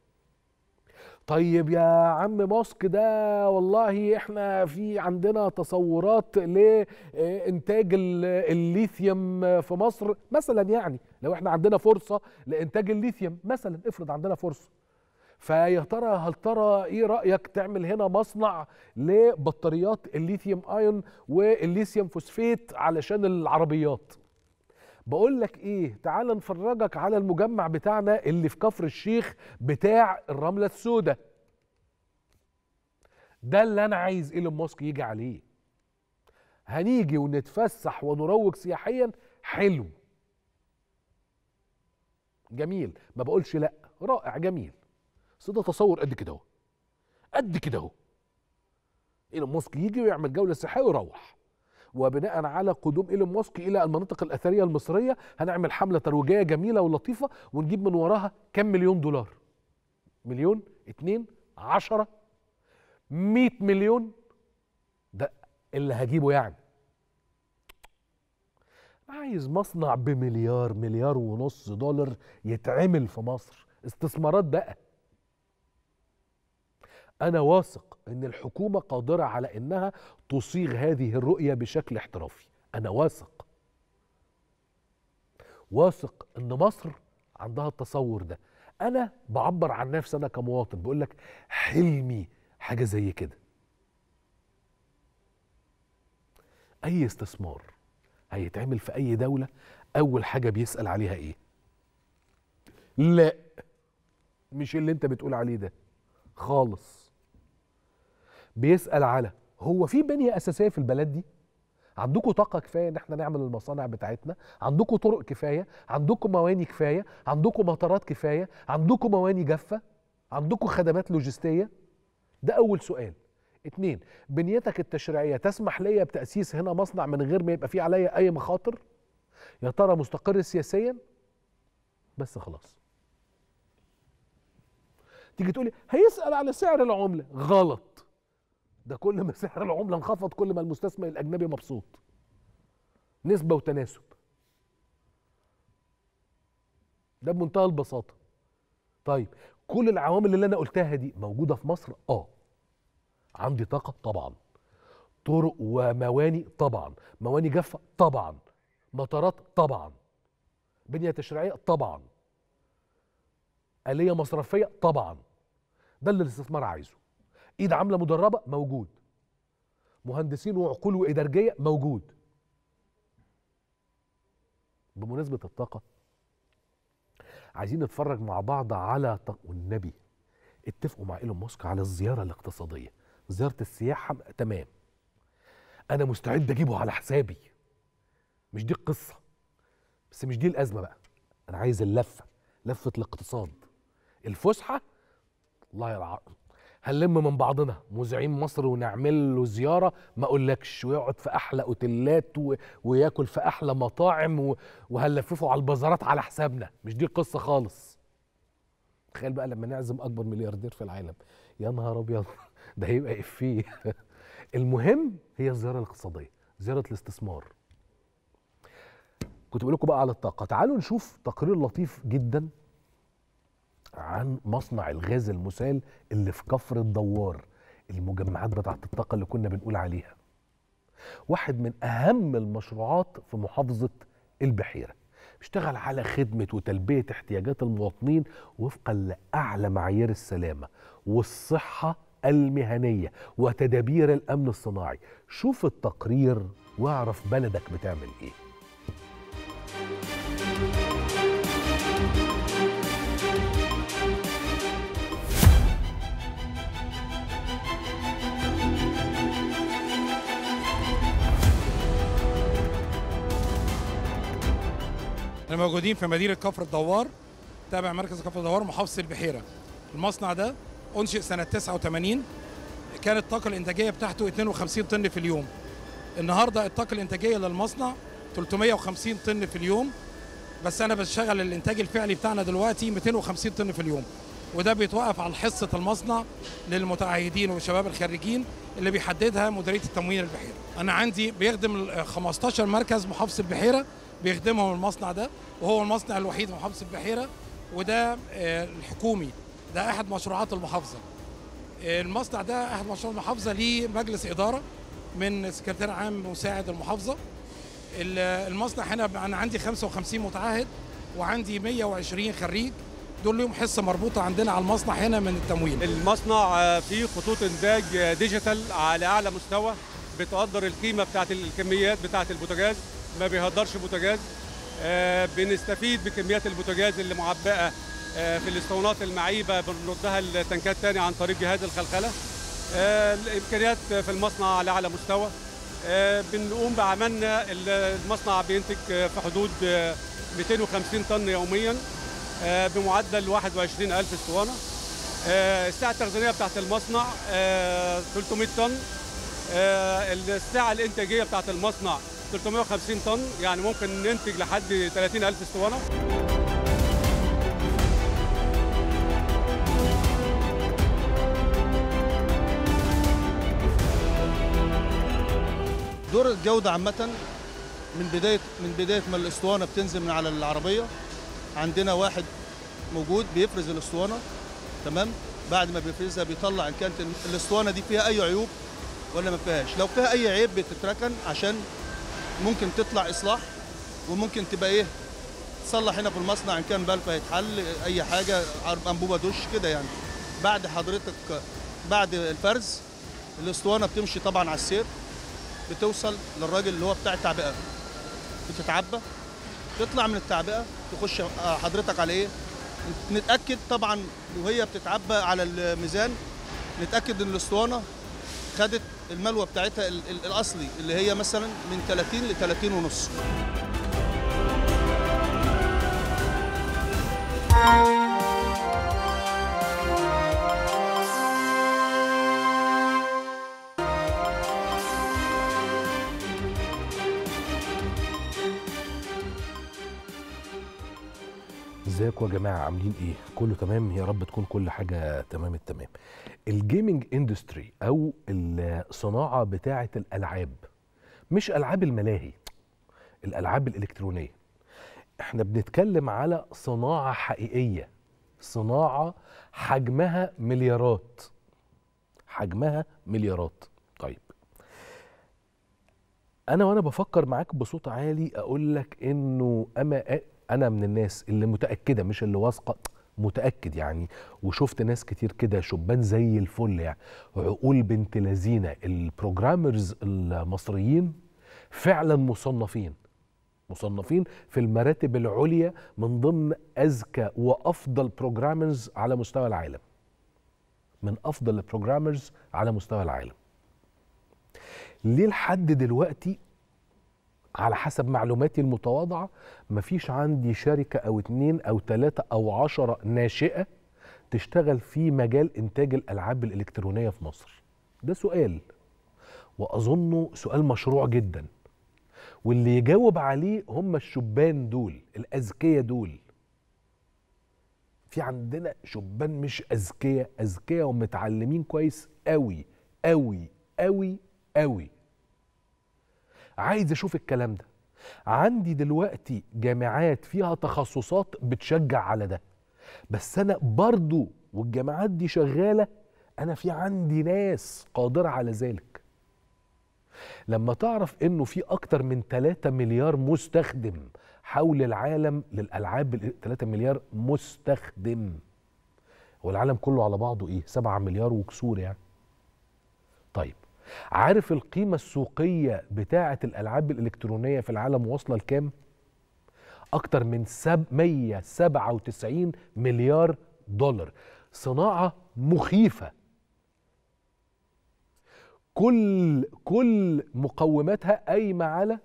طيب يا عم ماسك ده والله احنا في عندنا تصورات لانتاج ال- الليثيوم في مصر مثلا يعني لو احنا عندنا فرصه لانتاج الليثيوم مثلا افرض عندنا فرصه فيا ترى هل ترى ايه رايك تعمل هنا مصنع لبطاريات الليثيوم ايون والليثيوم فوسفيت علشان العربيات بقول لك ايه تعال نفرجك على المجمع بتاعنا اللي في كفر الشيخ بتاع الرمله السوداء ده اللي انا عايز ايلون ماسك يجي عليه هنيجي ونتفسح ونروج سياحيا حلو جميل ما بقولش لا رائع جميل بس ده تصور قد كده اهو قد كده اهو ايلون ماسك يجي ويعمل جوله سياحيه ويروح وبناء على قدوم ايلون ماسك الى المناطق الاثريه المصريه هنعمل حمله ترويجيه جميله ولطيفه ونجيب من وراها كم مليون دولار مليون اتنين عشرة مئة مليون ده اللي هجيبه يعني عايز مصنع بمليار مليار ونص دولار يتعمل في مصر استثمارات بقى انا واثق ان الحكومه قادره على انها تصيغ هذه الرؤيه بشكل احترافي انا واثق واثق ان مصر عندها التصور ده انا بعبر عن نفسي انا كمواطن بقول لك حلمي حاجه زي كده اي استثمار هيتعمل في اي دوله اول حاجه بيسال عليها ايه لا مش اللي انت بتقول عليه ده خالص بيسال على هو في بنيه اساسيه في البلد دي عندكم طاقه كفايه ان احنا نعمل المصانع بتاعتنا عندكم طرق كفايه عندكم مواني كفايه عندكم مطارات كفايه عندكم مواني جافه عندكم خدمات لوجستيه ده اول سؤال اتنين بنيتك التشريعيه تسمح ليا بتاسيس هنا مصنع من غير ما يبقى فيه عليا اي مخاطر يا ترى مستقر سياسيا بس خلاص تيجي تقولي هيسال على سعر العمله غلط ده كل ما سعر العمله انخفض كل ما المستثمر الاجنبي مبسوط نسبه وتناسب ده بمنتهى البساطه طيب كل العوامل اللي انا قلتها دي موجوده في مصر اه عندي طاقه طبعا طرق ومواني طبعا مواني جافه طبعا مطارات طبعا بنيه تشريعيه طبعا آلية مصرفية طبعا ده اللي الاستثمار عايزه ايد عاملة مدربة موجود مهندسين وعقول وإدارجية موجود بمناسبة الطاقة عايزين نتفرج مع بعض على طاقة والنبي اتفقوا مع ايلون ماسك على الزيارة الاقتصادية زيارة السياحة تمام أنا مستعد أجيبه على حسابي مش دي القصة بس مش دي الأزمة بقى أنا عايز اللفة لفة الاقتصاد الفسحة الله يرعى هنلم من بعضنا مذيعين مصر ونعمل له زيارة ما اقولكش ويقعد في احلى اوتيلات و... وياكل في احلى مطاعم و... وهنلففه على البازارات على حسابنا مش دي القصة خالص تخيل بقى لما نعزم اكبر ملياردير في العالم يا نهار ابيض ده هيبقى افيه المهم هي الزيارة الاقتصادية زيارة الاستثمار كنت بقول لكم بقى على الطاقة تعالوا نشوف تقرير لطيف جدا عن مصنع الغاز المسال اللي في كفر الدوار المجمعات بتاعت الطاقة اللي كنا بنقول عليها واحد من أهم المشروعات في محافظة البحيرة بيشتغل على خدمة وتلبية احتياجات المواطنين وفقا لأعلى معايير السلامة والصحة المهنية وتدابير الأمن الصناعي شوف التقرير واعرف بلدك بتعمل ايه احنا موجودين في مدينه كفر الدوار تابع مركز كفر الدوار محافظه البحيره المصنع ده انشئ سنه 89 كانت الطاقه الانتاجيه بتاعته 52 طن في اليوم النهارده الطاقه الانتاجيه للمصنع 350 طن في اليوم بس انا بشتغل الانتاج الفعلي بتاعنا دلوقتي 250 طن في اليوم وده بيتوقف على حصه المصنع للمتعهدين والشباب الخريجين اللي بيحددها مديريه التموين البحيره انا عندي بيخدم 15 مركز محافظه البحيره بيخدمهم المصنع ده وهو المصنع الوحيد في محافظه البحيره وده آه، الحكومي ده احد مشروعات المحافظه آه، المصنع ده احد مشروعات المحافظه ليه مجلس اداره من سكرتير عام مساعد المحافظه ال- المصنع هنا انا عندي 55 متعهد وعندي 120 خريج دول ليهم حصه مربوطه عندنا على المصنع هنا من التموين المصنع آه، فيه خطوط انتاج آه، ديجيتال على اعلى مستوى بتقدر القيمه بتاعت الكميات بتاعت البوتاجاز ما بيهدرش بوتاجاز آه، بنستفيد بكميات البوتاجاز اللي معبأه آه، في الاسطوانات المعيبه بنردها التنكات تاني عن طريق جهاز الخلخله آه، الامكانيات في المصنع على اعلى مستوى آه، بنقوم بعملنا المصنع بينتج آه، في حدود آه، 250 طن يوميا آه، بمعدل 21000 اسطوانه آه، السعه التخزينيه بتاعت المصنع آه، 300 طن آه، السعه الانتاجيه بتاعت المصنع 350 طن يعني ممكن ننتج لحد 30000 اسطوانه دور الجودة عامة من بدايه من بدايه ما الاسطوانه بتنزل من على العربيه عندنا واحد موجود بيفرز الاسطوانه تمام بعد ما بيفرزها بيطلع ان كانت الاسطوانه دي فيها اي عيوب ولا ما فيهاش لو فيها اي عيب بتتركن عشان ممكن تطلع اصلاح وممكن تبقى ايه تصلح هنا في المصنع ان كان بلف هيتحل اي حاجه انبوبه دش كده يعني بعد حضرتك بعد الفرز الاسطوانه بتمشي طبعا على السير بتوصل للراجل اللي هو بتاع التعبئه بتتعبى تطلع من التعبئه تخش حضرتك على ايه نتاكد طبعا وهي بتتعبى على الميزان نتاكد ان الاسطوانه خدت الملوى بتاعتها ال- ال- الاصلي اللي هي مثلا من 30 ل 30 ونص ازيكم يا جماعه عاملين ايه كله تمام يا رب تكون كل حاجه تمام التمام الجيمنج اندستري او الصناعه بتاعه الالعاب مش العاب الملاهي الالعاب الالكترونيه احنا بنتكلم على صناعه حقيقيه صناعه حجمها مليارات حجمها مليارات طيب انا وانا بفكر معاك بصوت عالي اقول لك انه اما انا من الناس اللي متاكده مش اللي واثقه متاكد يعني وشفت ناس كتير كده شبان زي الفل يعني عقول بنت لذينه البروجرامرز المصريين فعلا مصنفين مصنفين في المراتب العليا من ضمن اذكى وافضل بروجرامرز على مستوى العالم من افضل البروجرامرز على مستوى العالم ليه لحد دلوقتي على حسب معلوماتي المتواضعة مفيش عندي شركة أو اتنين أو تلاتة أو عشرة ناشئة تشتغل في مجال إنتاج الألعاب الإلكترونية في مصر ده سؤال وأظنه سؤال مشروع جدا واللي يجاوب عليه هم الشبان دول الأذكياء دول في عندنا شبان مش أذكياء أذكياء ومتعلمين كويس قوي قوي قوي قوي عايز اشوف الكلام ده عندي دلوقتي جامعات فيها تخصصات بتشجع على ده بس انا برضو والجامعات دي شغاله انا في عندي ناس قادره على ذلك لما تعرف انه في اكتر من 3 مليار مستخدم حول العالم للالعاب 3 مليار مستخدم والعالم كله على بعضه ايه 7 مليار وكسور يعني طيب عارف القيمة السوقية بتاعة الألعاب الإلكترونية في العالم واصلة لكام؟ أكتر من سب 197 مليار دولار صناعة مخيفة كل كل مقوماتها قايمة على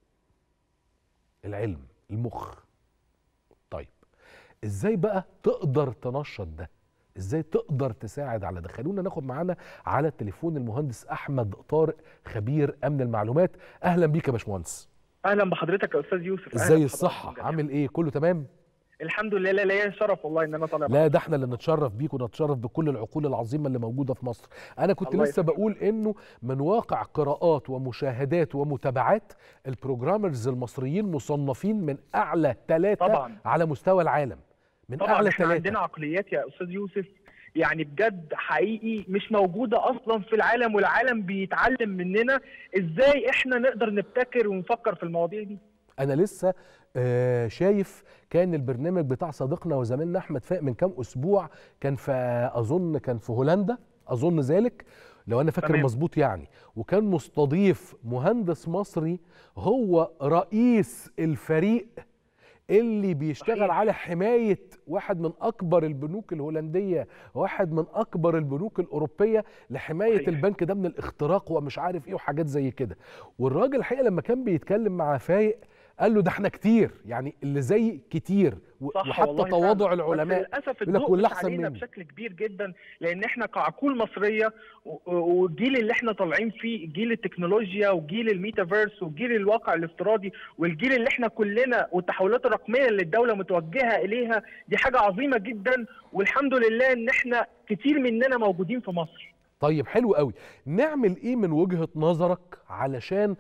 العلم المخ طيب ازاي بقى تقدر تنشط ده ازاي تقدر تساعد على ده خلونا ناخد معانا على التليفون المهندس احمد طارق خبير امن المعلومات اهلا بيك يا باشمهندس اهلا بحضرتك يا استاذ يوسف أهلاً ازاي بحضرتك الصحه جميعاً. عامل ايه كله تمام الحمد لله لا ليا شرف والله ان انا طالع لا ده احنا اللي نتشرف بيك ونتشرف بكل العقول العظيمه اللي موجوده في مصر انا كنت الله لسه يخليك. بقول انه من واقع قراءات ومشاهدات ومتابعات البروجرامرز المصريين مصنفين من اعلى ثلاثه طبعا على مستوى العالم من طبعا اعلى احنا ثلاثه عندنا عقليات يا استاذ يوسف يعني بجد حقيقي مش موجوده اصلا في العالم والعالم بيتعلم مننا ازاي احنا نقدر نبتكر ونفكر في المواضيع دي انا لسه آه، شايف كان البرنامج بتاع صديقنا وزميلنا احمد فاق من كام اسبوع كان في اظن كان في هولندا اظن ذلك لو انا فاكر تمام. مظبوط يعني وكان مستضيف مهندس مصري هو رئيس الفريق اللي بيشتغل صحيح. على حمايه واحد من اكبر البنوك الهولنديه واحد من اكبر البنوك الاوروبيه لحمايه صحيح. البنك ده من الاختراق ومش عارف ايه وحاجات زي كده والراجل الحقيقه لما كان بيتكلم مع فايق قال له ده احنا كتير يعني اللي زي كتير و- صح وحتى والله تواضع فعلا. العلماء بس للاسف يقول لك الضوء واللي مش أحسن علينا مني. بشكل كبير جدا لان احنا كعقول مصريه و- و- والجيل اللي احنا طالعين فيه جيل التكنولوجيا وجيل الميتافيرس وجيل الواقع الافتراضي والجيل اللي احنا كلنا والتحولات الرقميه اللي الدوله متوجهه اليها دي حاجه عظيمه جدا والحمد لله ان احنا كتير مننا موجودين في مصر طيب حلو قوي نعمل ايه من وجهة نظرك علشان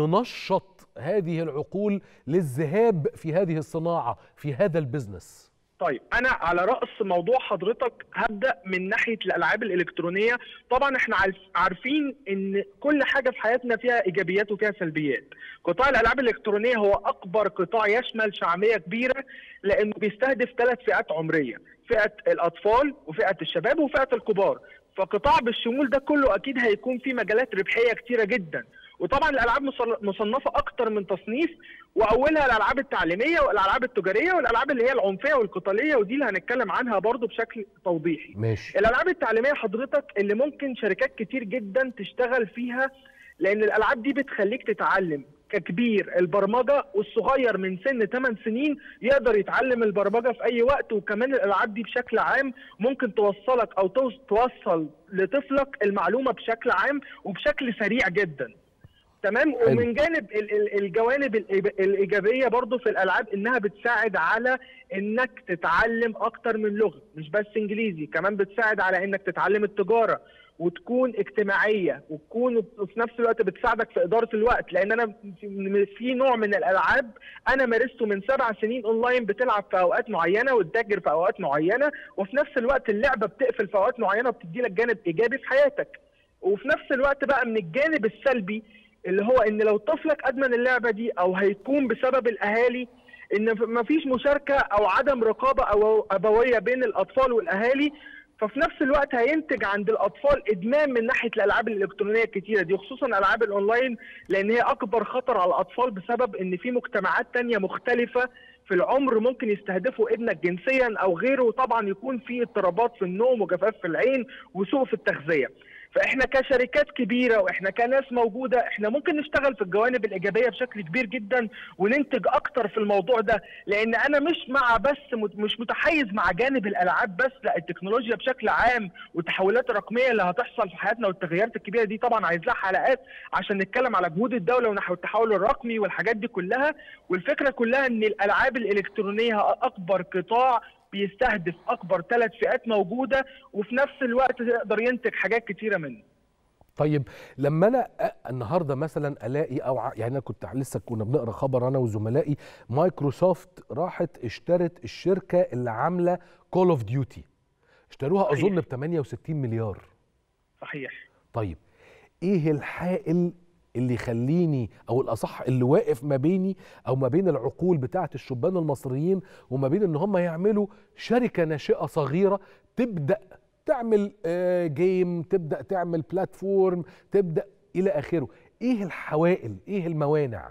ننشط هذه العقول للذهاب في هذه الصناعة في هذا البزنس طيب انا على راس موضوع حضرتك هبدا من ناحيه الالعاب الالكترونيه طبعا احنا عارف- عارفين ان كل حاجه في حياتنا فيها ايجابيات وفيها سلبيات قطاع الالعاب الالكترونيه هو اكبر قطاع يشمل شعبيه كبيره لانه بيستهدف ثلاث فئات عمريه فئه الاطفال وفئه الشباب وفئه الكبار فقطاع بالشمول ده كله اكيد هيكون فيه مجالات ربحيه كتيره جدا وطبعا الالعاب مصل- مصنفه اكتر من تصنيف واولها الالعاب التعليميه والالعاب التجاريه والالعاب اللي هي العنفيه والقتاليه ودي اللي هنتكلم عنها برضو بشكل توضيحي ماشي الالعاب التعليميه حضرتك اللي ممكن شركات كتير جدا تشتغل فيها لان الالعاب دي بتخليك تتعلم ككبير البرمجه والصغير من سن 8 سنين يقدر يتعلم البرمجه في اي وقت وكمان الالعاب دي بشكل عام ممكن توصلك او توص- توصل لطفلك المعلومه بشكل عام وبشكل سريع جدا تمام حلو. ومن جانب ال- ال- الجوانب الإيب- الايجابيه برضو في الالعاب انها بتساعد على انك تتعلم اكتر من لغه مش بس انجليزي كمان بتساعد على انك تتعلم التجاره وتكون اجتماعيه وتكون وفي نفس الوقت بتساعدك في اداره الوقت لان انا في- في نوع من الالعاب انا مارسته من سبع سنين اونلاين بتلعب في اوقات معينه وتتاجر في اوقات معينه وفي نفس الوقت اللعبه بتقفل في اوقات معينه وبتدي لك جانب ايجابي في حياتك وفي نفس الوقت بقى من الجانب السلبي اللي هو ان لو طفلك ادمن اللعبه دي او هيكون بسبب الاهالي ان مفيش مشاركه او عدم رقابه او ابويه بين الاطفال والاهالي ففي نفس الوقت هينتج عند الاطفال ادمان من ناحيه الالعاب الالكترونيه الكتيره دي خصوصا الالعاب الاونلاين لان هي اكبر خطر على الاطفال بسبب ان في مجتمعات تانية مختلفه في العمر ممكن يستهدفوا ابنك جنسيا او غيره وطبعا يكون في اضطرابات في النوم وجفاف في العين وسوء في التغذيه فاحنا كشركات كبيره واحنا كناس موجوده احنا ممكن نشتغل في الجوانب الايجابيه بشكل كبير جدا وننتج اكتر في الموضوع ده لان انا مش مع بس مت- مش متحيز مع جانب الالعاب بس لا التكنولوجيا بشكل عام والتحولات الرقميه اللي هتحصل في حياتنا والتغيرات الكبيره دي طبعا عايز لها حلقات عشان نتكلم على جهود الدوله ونحو التحول الرقمي والحاجات دي كلها والفكره كلها ان الالعاب الالكترونيه اكبر قطاع بيستهدف اكبر ثلاث فئات موجوده وفي نفس الوقت يقدر ينتج حاجات كتيره منه طيب لما انا أ- النهارده مثلا الاقي او ع- يعني انا كنت لسه كنا بنقرا خبر انا وزملائي مايكروسوفت راحت اشترت الشركه اللي عامله كول اوف ديوتي اشتروها صحيح. اظن ب 68 مليار صحيح طيب ايه الحائل اللي يخليني او الاصح اللي واقف ما بيني او ما بين العقول بتاعه الشبان المصريين وما بين ان هم يعملوا شركه ناشئه صغيره تبدا تعمل آه، جيم تبدا تعمل بلاتفورم تبدا الى اخره ايه الحوائل ايه الموانع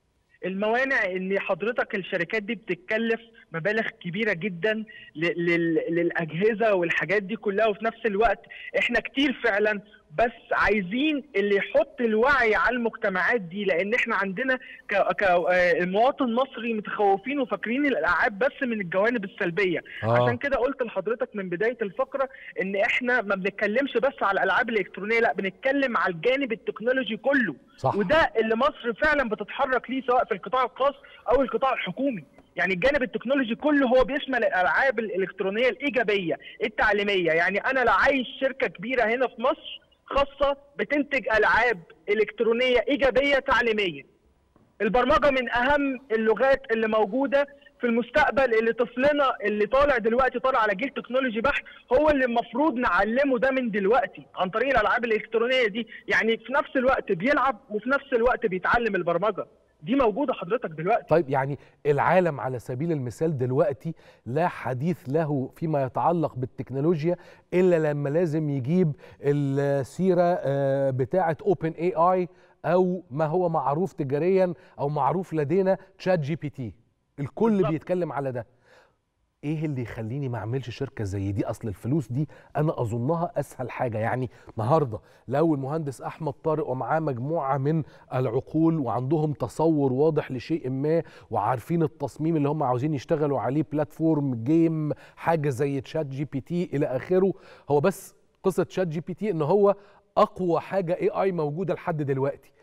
الموانع ان حضرتك الشركات دي بتتكلف مبالغ كبيره جدا ل- لل- للاجهزه والحاجات دي كلها وفي نفس الوقت احنا كتير فعلا بس عايزين اللي يحط الوعي على المجتمعات دي لان احنا عندنا كمواطن مصري متخوفين وفاكرين الالعاب بس من الجوانب السلبيه آه. عشان كده قلت لحضرتك من بدايه الفقره ان احنا ما بنتكلمش بس على الالعاب الالكترونيه لا بنتكلم على الجانب التكنولوجي كله صح. وده اللي مصر فعلا بتتحرك ليه سواء في القطاع الخاص او القطاع الحكومي يعني الجانب التكنولوجي كله هو بيشمل الالعاب الالكترونيه الايجابيه التعليميه يعني انا لو عايز شركه كبيره هنا في مصر خاصه بتنتج العاب الكترونيه ايجابيه تعليميه البرمجه من اهم اللغات اللي موجوده في المستقبل اللي طفلنا اللي طالع دلوقتي طالع على جيل تكنولوجي بحت هو اللي المفروض نعلمه ده من دلوقتي عن طريق الالعاب الالكترونيه دي يعني في نفس الوقت بيلعب وفي نفس الوقت بيتعلم البرمجه دي موجوده حضرتك دلوقتي طيب يعني العالم على سبيل المثال دلوقتي لا حديث له فيما يتعلق بالتكنولوجيا الا لما لازم يجيب السيره آه، بتاعه اوبن اي اي او ما هو معروف تجاريا او معروف لدينا تشات جي بي تي الكل بالظبط. بيتكلم على ده ايه اللي يخليني ما اعملش شركه زي دي اصل الفلوس دي انا اظنها اسهل حاجه يعني النهارده لو المهندس احمد طارق ومعاه مجموعه من العقول وعندهم تصور واضح لشيء ما وعارفين التصميم اللي هم عاوزين يشتغلوا عليه بلاتفورم جيم حاجه زي تشات جي بي تي الى اخره هو بس قصه تشات جي بي تي ان هو اقوى حاجه اي اي موجوده لحد دلوقتي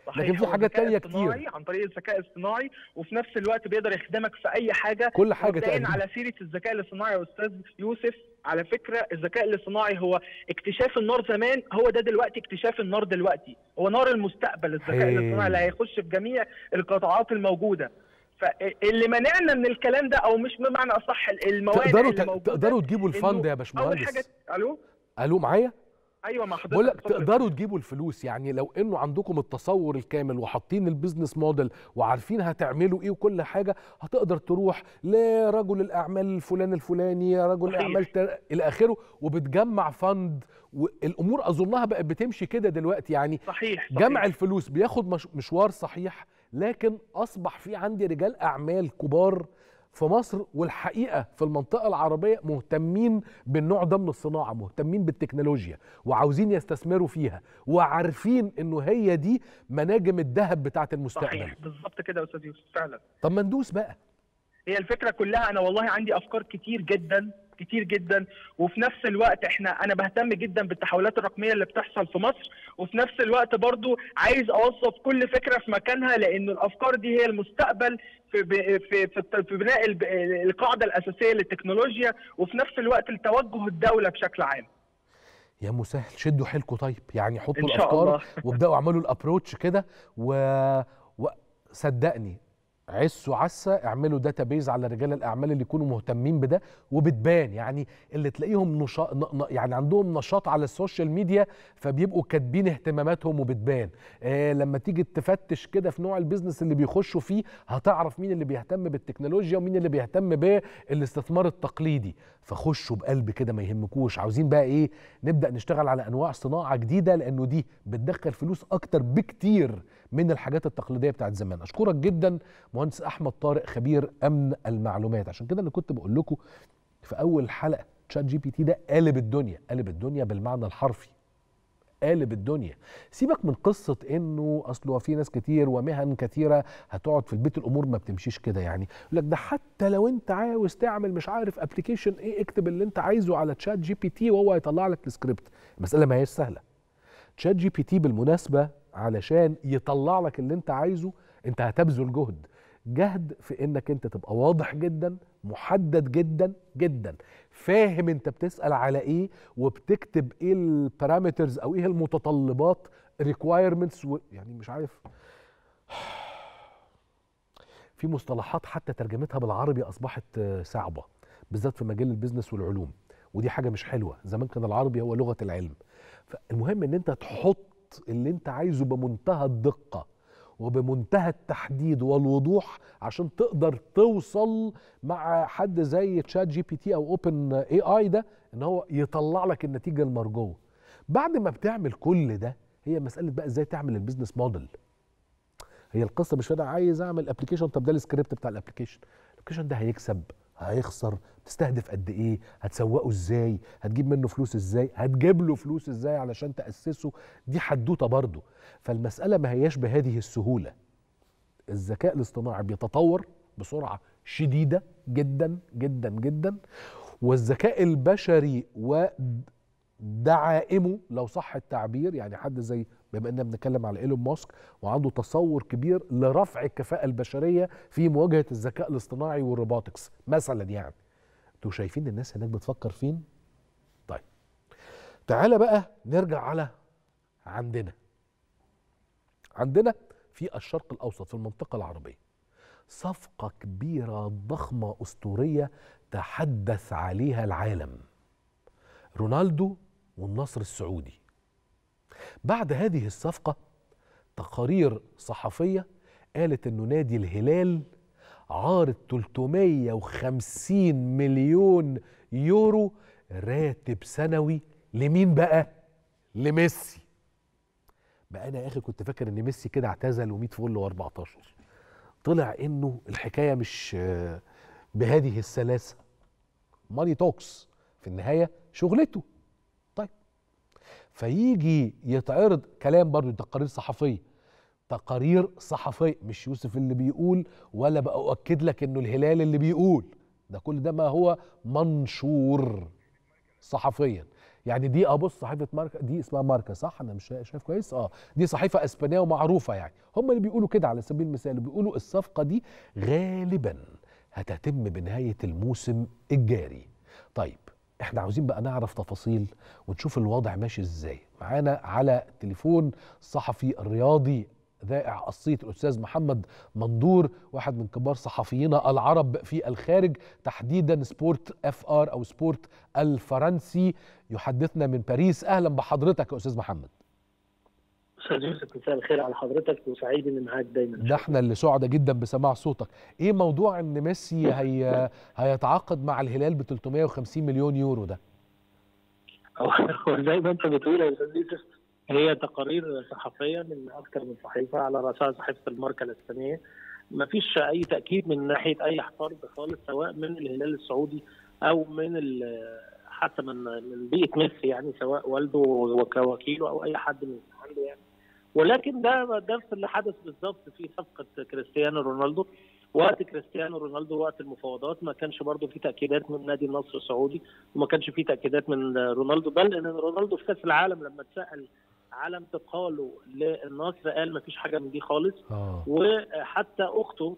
صحيح لكن في هو حاجات ذكاء تانية اصطناعي كتير عن طريق الذكاء الاصطناعي وفي نفس الوقت بيقدر يخدمك في اي حاجه كل حاجه مبدئيا تقريبا على سيره الذكاء الاصطناعي يا استاذ يوسف على فكره الذكاء الاصطناعي هو اكتشاف النار زمان هو ده دلوقتي اكتشاف النار دلوقتي هو نار المستقبل الذكاء هي. الاصطناعي اللي هيخش في جميع القطاعات الموجوده فاللي منعنا من الكلام ده او مش بمعنى اصح الموانع تقدروا اللي ت- موجوده تقدروا تجيبوا الفند إنه يا اول باشمهندس حاجه الو الو معايا ايوه مع حضرتك بقول لك اتفضل. تقدروا تجيبوا الفلوس يعني لو انه عندكم التصور الكامل وحاطين البيزنس موديل وعارفين هتعملوا ايه وكل حاجه هتقدر تروح لرجل الاعمال الفلان الفلاني رجل صحيح. اعمال تر... الى اخره وبتجمع فند والامور اظنها بقت بتمشي كده دلوقتي يعني صحيح, صحيح. جمع الفلوس بياخد مش مشوار صحيح لكن اصبح في عندي رجال اعمال كبار في مصر والحقيقه في المنطقه العربيه مهتمين بالنوع ده من الصناعه مهتمين بالتكنولوجيا وعاوزين يستثمروا فيها وعارفين انه هي دي مناجم الذهب بتاعه المستقبل صحيح بالظبط كده يا استاذ يوسف فعلا طب ما ندوس بقى هي الفكره كلها انا والله عندي افكار كتير جدا كتير جدا وفي نفس الوقت احنا انا بهتم جدا بالتحولات الرقميه اللي بتحصل في مصر وفي نفس الوقت برضو عايز اوظف كل فكره في مكانها لان الافكار دي هي المستقبل في ب- في في, الت- في بناء الب- القاعده الاساسيه للتكنولوجيا وفي نفس الوقت لتوجه الدوله بشكل عام يا مسهل شدوا حيلكم طيب يعني حطوا إن شاء الافكار الله. وابداوا اعملوا الابروتش كده و... وصدقني عسوا عسة اعملوا داتابيز على رجال الاعمال اللي يكونوا مهتمين بده وبتبان يعني اللي تلاقيهم نشاط ن... ن- يعني عندهم نشاط على السوشيال ميديا فبيبقوا كاتبين اهتماماتهم وبتبان آه لما تيجي تفتش كده في نوع البيزنس اللي بيخشوا فيه هتعرف مين اللي بيهتم بالتكنولوجيا ومين اللي بيهتم بالاستثمار التقليدي فخشوا بقلب كده ما يهمكوش عاوزين بقى ايه نبدا نشتغل على انواع صناعه جديده لانه دي بتدخل فلوس اكتر بكتير من الحاجات التقليديه بتاعت زمان اشكرك جدا مهندس احمد طارق خبير امن المعلومات عشان كده انا كنت بقول لكم في اول حلقه تشات جي بي تي ده قالب الدنيا قالب الدنيا بالمعنى الحرفي قالب الدنيا سيبك من قصة انه اصله في ناس كتير ومهن كتيرة هتقعد في البيت الامور ما بتمشيش كده يعني يقول لك ده حتى لو انت عاوز تعمل مش عارف ابلكيشن ايه اكتب اللي انت عايزه على تشات جي بي تي وهو هيطلع لك السكريبت المسألة ما هيش سهلة تشات جي بي تي بالمناسبة علشان يطلع لك اللي انت عايزه انت هتبذل جهد جهد في انك انت تبقى واضح جدا محدد جدا جدا فاهم انت بتسال على ايه وبتكتب ايه البارامترز او ايه المتطلبات ريكوايرمنتس يعني مش عارف في مصطلحات حتى ترجمتها بالعربي اصبحت آه، صعبه بالذات في مجال البيزنس والعلوم ودي حاجه مش حلوه زمان كان العربي هو لغه العلم فالمهم ان انت تحط اللي انت عايزه بمنتهى الدقه وبمنتهى التحديد والوضوح عشان تقدر توصل مع حد زي تشات جي بي تي او اوبن اي اي ده ان هو يطلع لك النتيجه المرجوه بعد ما بتعمل كل ده هي مساله بقى ازاي تعمل البيزنس موديل هي القصه مش انا عايز اعمل ابلكيشن طب ده السكريبت بتاع الابلكيشن الابلكيشن ده هيكسب هيخسر تستهدف قد ايه هتسوقه ازاي هتجيب منه فلوس ازاي هتجيب له فلوس ازاي علشان تاسسه دي حدوته برضه فالمساله ما هياش بهذه السهوله الذكاء الاصطناعي بيتطور بسرعه شديده جدا جدا جدا والذكاء البشري ودعائمه لو صح التعبير يعني حد زي بما اننا بنتكلم على ايلون ماسك وعنده تصور كبير لرفع الكفاءه البشريه في مواجهه الذكاء الاصطناعي والروبوتكس مثلا يعني انتوا شايفين الناس هناك بتفكر فين طيب تعالى بقى نرجع على عندنا عندنا في الشرق الاوسط في المنطقه العربيه صفقه كبيره ضخمه اسطوريه تحدث عليها العالم رونالدو والنصر السعودي بعد هذه الصفقه تقارير صحفيه قالت انه نادي الهلال عارض 350 مليون يورو راتب سنوي لمين بقى لميسي بقى انا يا اخي كنت فاكر ان ميسي كده اعتزل و100 فل و14 طلع انه الحكايه مش آه، بهذه السلاسه ماني توكس في النهايه شغلته طيب فيجي يتعرض كلام برضه تقارير صحفيه تقارير صحفيه مش يوسف اللي بيقول ولا بقى اؤكد لك انه الهلال اللي بيقول ده كل ده ما هو منشور صحفيا يعني دي ابص صحيفه ماركا دي اسمها ماركا صح انا مش شايف كويس اه دي صحيفه اسبانيه ومعروفه يعني هم اللي بيقولوا كده على سبيل المثال بيقولوا الصفقه دي غالبا هتتم بنهايه الموسم الجاري طيب احنا عاوزين بقى نعرف تفاصيل ونشوف الوضع ماشي ازاي معانا على تليفون الصحفي الرياضي ذائع الصيت الاستاذ محمد مندور واحد من كبار صحفينا العرب في الخارج تحديدا سبورت اف ار او سبورت الفرنسي يحدثنا من باريس اهلا بحضرتك يا استاذ محمد استاذ يوسف مساء الخير على حضرتك وسعيد اني معاك دايما ده احنا اللي سعداء جدا بسماع صوتك ايه موضوع ان ميسي هي هيتعاقد مع الهلال ب 350 مليون يورو ده هو زي ما انت بتقول يا استاذ يوسف هي تقارير صحفيه من اكثر من صحيفه على راسها صحيفه الماركه الاسبانيه ما فيش اي تاكيد من ناحيه اي فرد خالص سواء من الهلال السعودي او من حتى من من بيئه ميسي يعني سواء والده وكوكيله او اي حد من عنده يعني ولكن ده ده اللي حدث بالظبط في صفقه كريستيانو رونالدو وقت كريستيانو رونالدو وقت المفاوضات ما كانش برضه في تاكيدات من نادي النصر السعودي وما كانش في تاكيدات من رونالدو بل ان رونالدو في كاس العالم لما اتسال على انتقاله للنصر قال ما فيش حاجه من دي خالص آه. وحتى اخته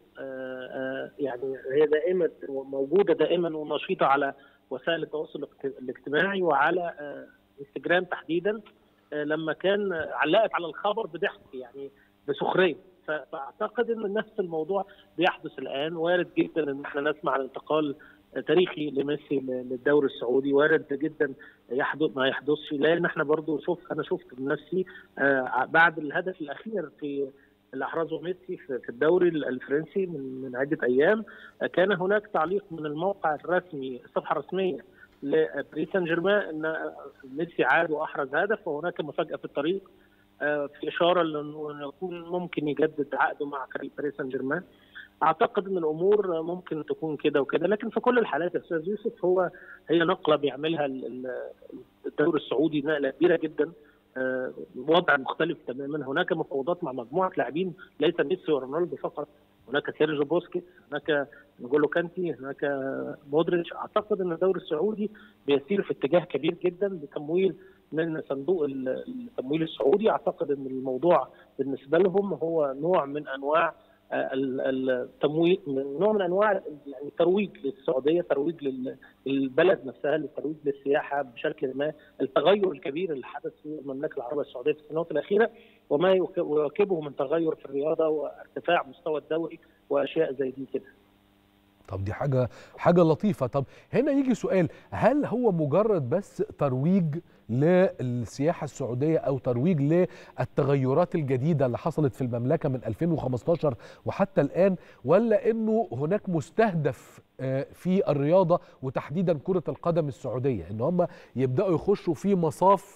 يعني هي دائما موجوده دائما ونشيطه على وسائل التواصل الاجتماعي وعلى انستجرام تحديدا لما كان علقت على الخبر بضحك يعني بسخريه فاعتقد ان نفس الموضوع بيحدث الان وارد جدا ان احنا نسمع عن انتقال تاريخي لميسي للدوري السعودي وارد جدا يحدث ما يحدثش لان احنا برضو شوف انا شفت بنفسي بعد الهدف الاخير في اللي احرزه ميسي في الدوري الفرنسي من من عده ايام كان هناك تعليق من الموقع الرسمي الصفحه الرسميه لباريس سان جيرمان ان ميسي عاد واحرز هدف وهناك مفاجاه في الطريق في اشاره لانه يكون ممكن يجدد عقده مع فريق باريس سان جيرمان اعتقد ان الامور ممكن تكون كده وكده لكن في كل الحالات يا استاذ يوسف هو هي نقله بيعملها الدوري السعودي نقله كبيره جدا وضع مختلف تماما هناك مفاوضات مع مجموعه لاعبين ليس ميسي ورونالدو فقط هناك سيرجيو بوسكيتس هناك نجولو كانتي هناك مودريتش اعتقد ان الدوري السعودي بيسير في اتجاه كبير جدا لتمويل من صندوق التمويل السعودي اعتقد ان الموضوع بالنسبه لهم هو نوع من انواع التمويل نوع من انواع يعني الترويج للسعوديه ترويج للبلد نفسها للترويج للسياحه بشكل ما التغير الكبير اللي حدث في المملكه العربيه السعوديه في السنوات الاخيره وما يواكبه من تغير في الرياضه وارتفاع مستوى الدوري واشياء زي دي كده طب دي حاجه حاجه لطيفه طب هنا يجي سؤال هل هو مجرد بس ترويج للسياحه السعوديه او ترويج للتغيرات الجديده اللي حصلت في المملكه من 2015 وحتى الان ولا انه هناك مستهدف في الرياضه وتحديدا كره القدم السعوديه ان هم يبداوا يخشوا في مصاف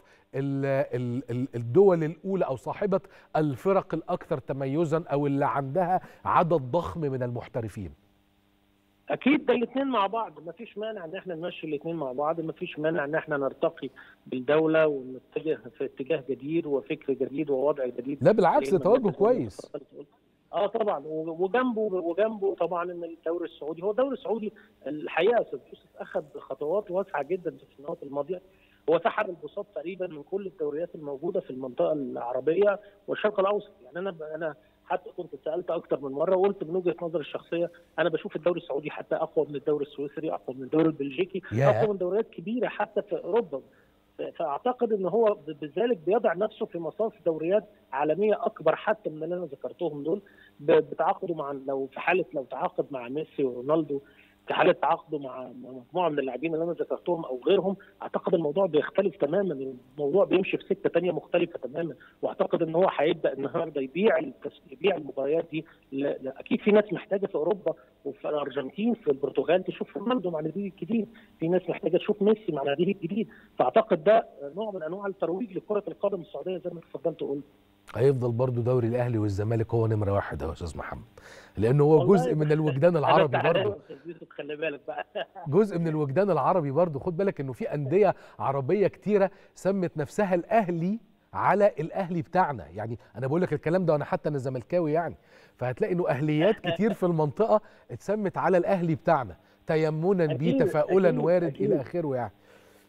الدول الاولى او صاحبه الفرق الاكثر تميزا او اللي عندها عدد ضخم من المحترفين اكيد ده الاثنين مع بعض ما فيش مانع ان احنا نمشي الاثنين مع بعض ما فيش مانع ان احنا نرتقي بالدوله ونتجه في اتجاه جديد وفكر جديد ووضع جديد لا بالعكس ده توجه كويس اه طبعا وجنبه وجنبه طبعا ان الدوري السعودي هو الدوري السعودي الحقيقه استاذ يوسف اخذ خطوات واسعه جدا في السنوات الماضيه هو سحب البساط تقريبا من كل الدوريات الموجوده في المنطقه العربيه والشرق الاوسط يعني انا انا حتى كنت سالت اكتر من مره وقلت من وجهه نظري الشخصيه انا بشوف الدوري السعودي حتى اقوى من الدوري السويسري اقوى من الدوري البلجيكي yeah. اقوى من دوريات كبيره حتى في اوروبا فاعتقد ان هو بذلك بيضع نفسه في مصاف دوريات عالميه اكبر حتى من اللي انا ذكرتهم دول بتعاقده مع لو في حاله لو تعاقد مع ميسي ورونالدو في حاله تعاقده مع مجموعه من اللاعبين اللي انا ذكرتهم او غيرهم اعتقد الموضوع بيختلف تماما الموضوع بيمشي في سكه ثانيه مختلفه تماما واعتقد ان هو هيبدا النهارده يبيع يبيع المباريات دي اكيد في ناس محتاجه في اوروبا وفي الارجنتين في البرتغال تشوف رونالدو مع ناديه الجديد في ناس محتاجه تشوف ميسي مع ناديه الجديد فاعتقد ده نوع من انواع الترويج لكره القدم السعوديه زي ما اتفضلت وقلت هيفضل برضو دوري الاهلي والزمالك هو نمره واحد يا استاذ محمد لانه هو جزء من الوجدان العربي برضو خلي بالك بقى جزء من الوجدان العربي برضو خد بالك انه في انديه عربيه كتيره سمت نفسها الاهلي على الاهلي بتاعنا يعني انا بقول لك الكلام ده وانا حتى انا زملكاوي يعني فهتلاقي انه اهليات كتير في المنطقه اتسمت على الاهلي بتاعنا تيمنا بيه تفاؤلا وارد الى اخره يعني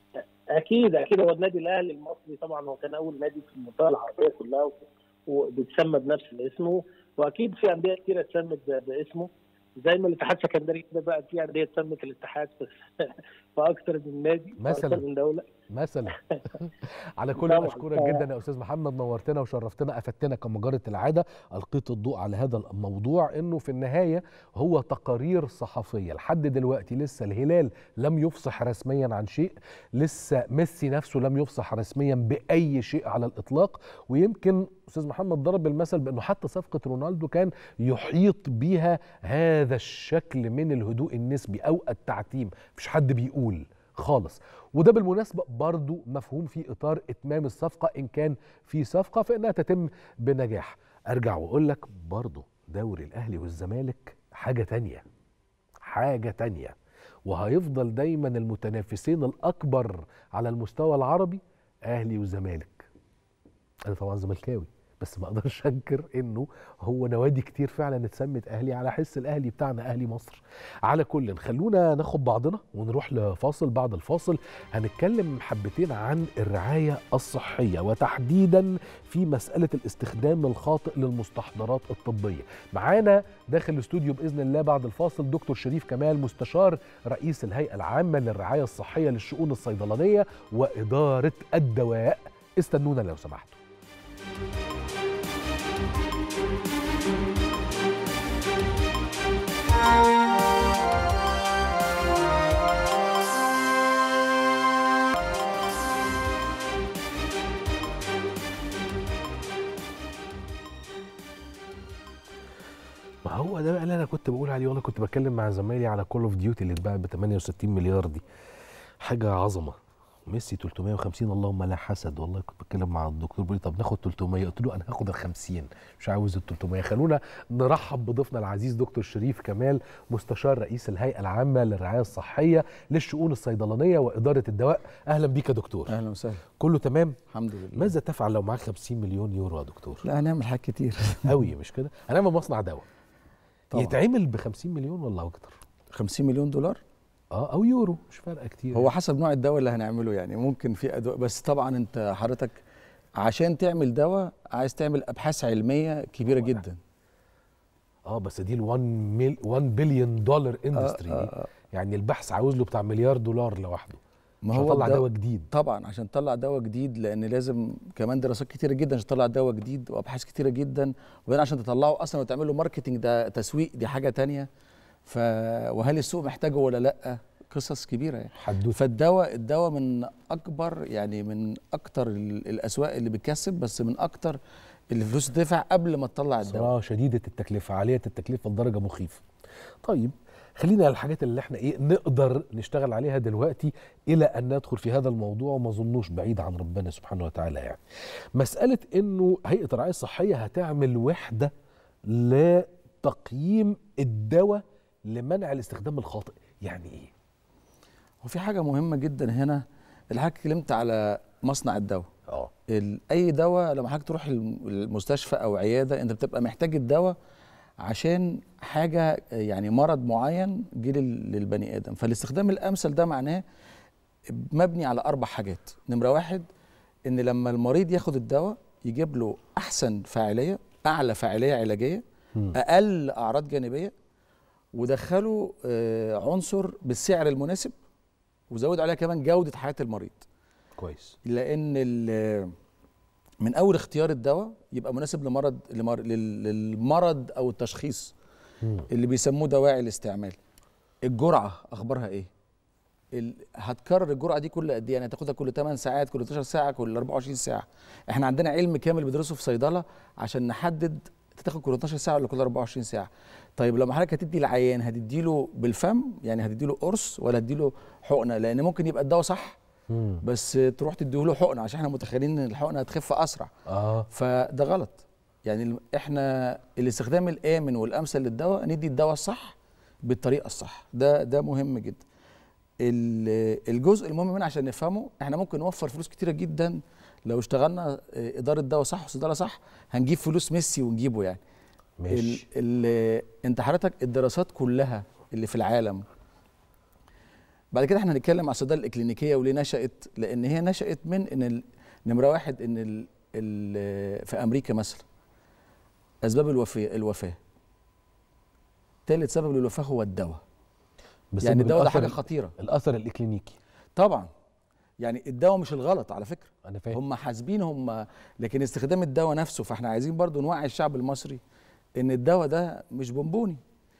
اكيد اكيد هو النادي الاهلي المصري طبعا هو كان اول نادي في المنطقه العربيه كلها وبيتسمى بنفس الاسم واكيد في انديه كتيره اتسمت ب- باسمه زي ما الاتحاد السكندري كده بقى في انديه اتسمت الاتحاد في في اكثر من نادي في مثلاً. اكثر من دوله مثلا على كل طبعاً. اشكرك جدا يا استاذ محمد نورتنا وشرفتنا افدتنا كما جرت العاده القيت الضوء على هذا الموضوع انه في النهايه هو تقارير صحفيه لحد دلوقتي لسه الهلال لم يفصح رسميا عن شيء لسه ميسي نفسه لم يفصح رسميا باي شيء على الاطلاق ويمكن استاذ محمد ضرب المثل بانه حتى صفقه رونالدو كان يحيط بيها هذا الشكل من الهدوء النسبي او التعتيم مفيش حد بيقول خالص وده بالمناسبة برضو مفهوم في إطار إتمام الصفقة إن كان في صفقة فإنها تتم بنجاح أرجع وأقول لك برضو دوري الأهلي والزمالك حاجة تانية حاجة تانية وهيفضل دايما المتنافسين الأكبر على المستوى العربي أهلي وزمالك أنا طبعا زملكاوي بس ما اقدرش انكر انه هو نوادي كتير فعلا اتسمت اهلي على حس الاهلي بتاعنا اهلي مصر على كل خلونا ناخد بعضنا ونروح لفاصل بعد الفاصل هنتكلم حبتين عن الرعايه الصحيه وتحديدا في مساله الاستخدام الخاطئ للمستحضرات الطبيه معانا داخل الاستوديو باذن الله بعد الفاصل دكتور شريف كمال مستشار رئيس الهيئه العامه للرعايه الصحيه للشؤون الصيدلانيه واداره الدواء استنونا لو سمحتوا ما هو ده بقى اللي انا كنت بقول عليه والله كنت بتكلم مع زمايلي على كول اوف ديوتي اللي اتباعت ب 68 مليار دي حاجه عظمه ميسي 350 اللهم لا حسد والله كنت بتكلم مع الدكتور بيقول لي طب ناخد 300 قلت له انا هاخد ال 50 مش عاوز ال 300 خلونا نرحب بضيفنا العزيز دكتور شريف كمال مستشار رئيس الهيئه العامه للرعايه الصحيه للشؤون الصيدلانيه واداره الدواء اهلا بيك يا دكتور اهلا وسهلا كله تمام الحمد لله ماذا تفعل لو معاك 50 مليون يورو يا دكتور لا هنعمل حاجات كتير قوي مش كده هنعمل مصنع دواء طبعا. يتعمل ب 50 مليون ولا اكتر 50 مليون دولار اه او يورو مش فارقه كتير هو حسب نوع الدواء اللي هنعمله يعني ممكن في ادويه بس طبعا انت حضرتك عشان تعمل دواء عايز تعمل ابحاث علميه كبيره جدا اه بس دي ال 1 ميل 1 بليون دولار اندستري آه، دي آه. يعني البحث عاوز له بتاع مليار دولار لوحده ما عشان هو اطلع الدواء- دواء جديد طبعا عشان تطلع دواء جديد لان لازم كمان دراسات كتيره جدا عشان تطلع دواء جديد وابحاث كتيره جدا وبعدين عشان تطلعه اصلا وتعمل له ماركتنج ده تسويق دي حاجه تانية ف وهل السوق محتاجه ولا لا قصص كبيره يعني حدوته فالدواء الدواء من اكبر يعني من اكتر ال- الاسواق اللي بتكسب بس من اكتر اللي فلوس تدفع قبل ما تطلع الدواء صراحه شديده التكلفه عاليه التكلفه لدرجه مخيفه طيب خلينا على الحاجات اللي احنا ايه نقدر نشتغل عليها دلوقتي الى ان ندخل في هذا الموضوع وما ظنوش بعيد عن ربنا سبحانه وتعالى يعني مساله انه هيئه الرعايه الصحيه هتعمل وحده لتقييم الدواء لمنع الاستخدام الخاطئ يعني ايه وفي حاجه مهمه جدا هنا اللي حضرتك اتكلمت على مصنع الدواء اه ال- اي دواء لما حضرتك تروح الم- المستشفى او عياده انت بتبقى محتاج الدواء عشان حاجه يعني مرض معين جه لل- للبني ادم فالاستخدام الامثل ده معناه مبني على اربع حاجات نمره واحد ان لما المريض ياخد الدواء يجيب له احسن فاعليه اعلى فاعليه علاجيه اقل اعراض جانبيه ودخله آه، عنصر بالسعر المناسب وزود عليها كمان جوده حياه المريض كويس لان ال- من اول اختيار الدواء يبقى مناسب لمرض لمر- لل- للمرض او التشخيص اللي بيسموه دواعي الاستعمال الجرعه اخبارها ايه ال- هتكرر الجرعه دي كل قد ايه يعني هتاخدها كل 8 ساعات كل 12 ساعه كل 24 ساعه احنا عندنا علم كامل بندرسه في صيدله عشان نحدد تاخد كل 12 ساعه ولا كل 24 ساعه طيب لما حضرتك هتدي العيان هتديله بالفم يعني هتديله قرص ولا هتديله حقنه لان ممكن يبقى الدواء صح بس تروح تديله حقنه عشان احنا متخيلين ان الحقنه هتخف اسرع اه فده غلط يعني ال- احنا الاستخدام الامن والامثل للدواء ندي الدواء الصح بالطريقه الصح ده ده مهم جدا ال- الجزء المهم منه عشان نفهمه احنا ممكن نوفر فلوس كتيره جدا لو اشتغلنا اه، اداره دواء صح وصيدله صح هنجيب فلوس ميسي ونجيبه يعني ماشي. ال ال انت حضرتك الدراسات كلها اللي في العالم بعد كده احنا هنتكلم على الصيدله الاكلينيكيه وليه نشات لان هي نشات من ان ال- نمره واحد ان ال ال في امريكا مثلا اسباب الوفاه الوفاه ثالث سبب للوفاه هو الدواء بسبب يعني الدواء ده الأثر حاجه ال- خطيره الاثر الاكلينيكي طبعا يعني الدواء مش الغلط على فكره انا فاهم هم حاسبين هم لكن استخدام الدواء نفسه فاحنا عايزين برضو نوعي الشعب المصري ان الدواء ده مش بونبوني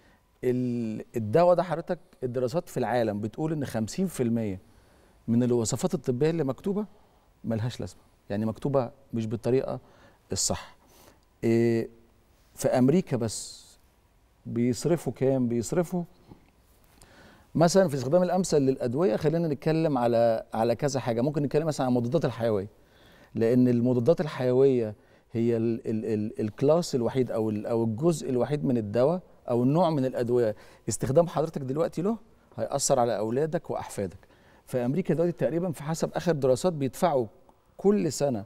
ال- الدواء ده حضرتك الدراسات في العالم بتقول ان 50% من الوصفات الطبيه اللي مكتوبه ملهاش لازمه يعني مكتوبه مش بالطريقه الصح إيه في امريكا بس بيصرفوا كام بيصرفوا مثلا في استخدام الامثل للادويه خلينا نتكلم على على كذا حاجه ممكن نتكلم مثلا عن المضادات الحيويه لان المضادات الحيويه هي ال ال ال الكلاس الوحيد او ال او الجزء الوحيد من الدواء او النوع من الادويه استخدام حضرتك دلوقتي له هياثر على اولادك واحفادك في امريكا دلوقتي تقريبا في حسب اخر دراسات بيدفعوا كل سنه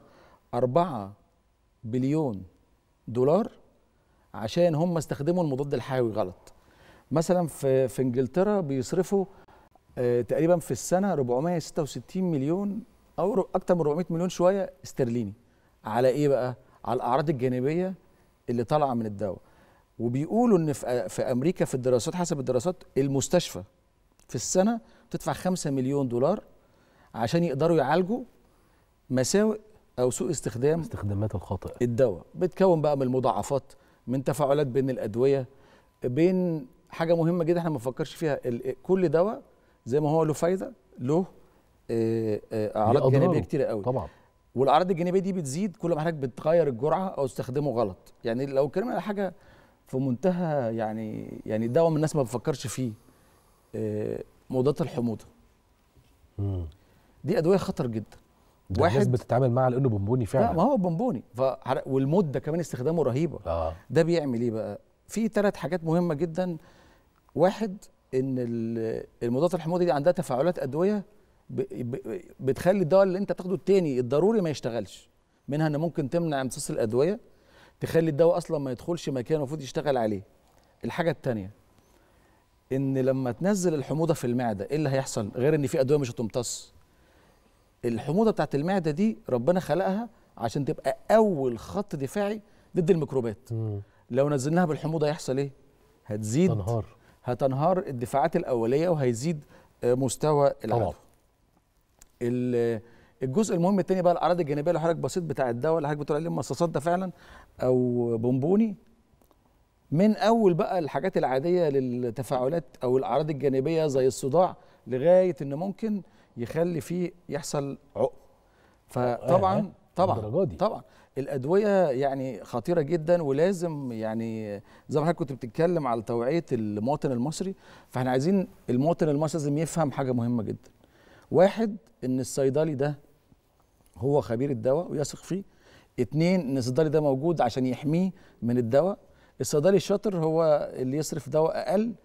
4 بليون دولار عشان هم استخدموا المضاد الحيوي غلط مثلا في في انجلترا بيصرفوا آه، تقريبا في السنه 466 مليون او ر- اكتر من 400 مليون شويه استرليني على ايه بقى على الاعراض الجانبيه اللي طالعه من الدواء وبيقولوا ان في في امريكا في الدراسات حسب الدراسات المستشفى في السنه تدفع 5 مليون دولار عشان يقدروا يعالجوا مساوئ او سوء استخدام الاستخدامات الخاطئه الدواء بتكون بقى من المضاعفات من تفاعلات بين الادويه بين حاجه مهمه جدا احنا ما بنفكرش فيها ال- كل دواء زي ما هو له فايده له آه، آه، اعراض أضراره. جانبيه كتيره قوي طبعا والاعراض الجانبيه دي بتزيد كل ما حضرتك بتغير الجرعه او تستخدمه غلط يعني لو اتكلمنا على حاجه في منتهى يعني يعني دواء من الناس ما بتفكرش فيه آه، مضادات الحموضه مم. دي ادويه خطر جدا ده الناس بتتعامل معاه لانه بونبوني فعلا لا ما هو بونبوني فحر- والمده كمان استخدامه رهيبه اه ده بيعمل ايه بقى في ثلاث حاجات مهمه جدا واحد ان ال- المضادات الحموضه دي عندها تفاعلات ادويه ب- ب- بتخلي الدواء اللي انت تاخده التاني الضروري ما يشتغلش منها ان ممكن تمنع امتصاص الادويه تخلي الدواء اصلا ما يدخلش مكان المفروض يشتغل عليه الحاجه التانيه ان لما تنزل الحموضه في المعده ايه اللي هيحصل غير ان في ادويه مش هتمتص الحموضه بتاعت المعده دي ربنا خلقها عشان تبقى اول خط دفاعي ضد الميكروبات مم. لو نزلناها بالحموضه يحصل ايه هتزيد تنهار هتنهار الدفاعات الاوليه وهيزيد آه، مستوى العدوى طبعا. ال- الجزء المهم التاني بقى الاعراض الجانبيه اللي حضرتك بسيط بتاع الدواء اللي حضرتك بتقول عليه مصاصات ده فعلا او بونبوني من اول بقى الحاجات العاديه للتفاعلات او الاعراض الجانبيه زي الصداع لغايه ان ممكن يخلي فيه يحصل عقم فطبعا آه، طبعا للدرجة دي. طبعا الادويه يعني خطيره جدا ولازم يعني زي ما حضرتك كنت بتتكلم على توعيه المواطن المصري فاحنا عايزين المواطن المصري لازم يفهم حاجه مهمه جدا واحد ان الصيدلي ده هو خبير الدواء ويثق فيه اتنين ان الصيدلي ده موجود عشان يحميه من الدواء الصيدلي الشاطر هو اللي يصرف دواء اقل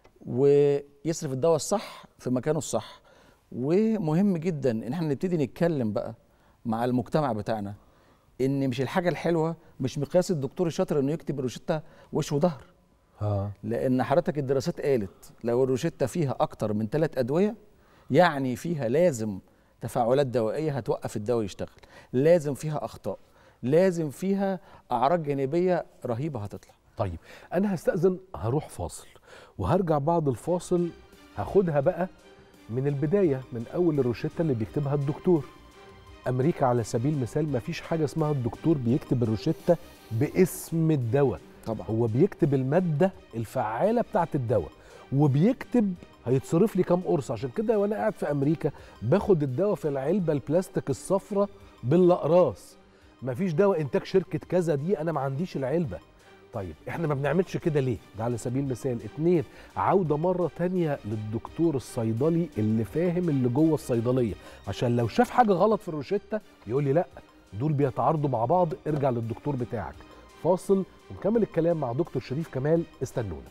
ويصرف الدواء الصح في مكانه الصح ومهم جدا ان احنا نبتدي نتكلم بقى مع المجتمع بتاعنا ان مش الحاجه الحلوه مش مقياس الدكتور الشاطر انه يكتب روشته وش وظهر اه لان حضرتك الدراسات قالت لو الروشته فيها اكتر من ثلاث ادويه يعني فيها لازم تفاعلات دوائيه هتوقف الدواء يشتغل لازم فيها اخطاء لازم فيها اعراض جانبيه رهيبه هتطلع طيب انا هستأذن هروح فاصل وهرجع بعد الفاصل هاخدها بقى من البداية من أول الروشتة اللي بيكتبها الدكتور أمريكا على سبيل المثال ما فيش حاجة اسمها الدكتور بيكتب الروشتة باسم الدواء طبعا هو بيكتب المادة الفعالة بتاعت الدواء وبيكتب هيتصرف لي كام قرص عشان كده وانا قاعد في امريكا باخد الدواء في العلبه البلاستيك الصفراء بالاقراص مفيش دواء انتاج شركه كذا دي انا ما عنديش العلبه طيب احنا ما بنعملش كده ليه ده على سبيل المثال اتنين عودة مرة تانية للدكتور الصيدلي اللي فاهم اللي جوه الصيدلية عشان لو شاف حاجة غلط في الروشتة يقول لي لا دول بيتعارضوا مع بعض ارجع للدكتور بتاعك فاصل ونكمل الكلام مع دكتور شريف كمال استنونا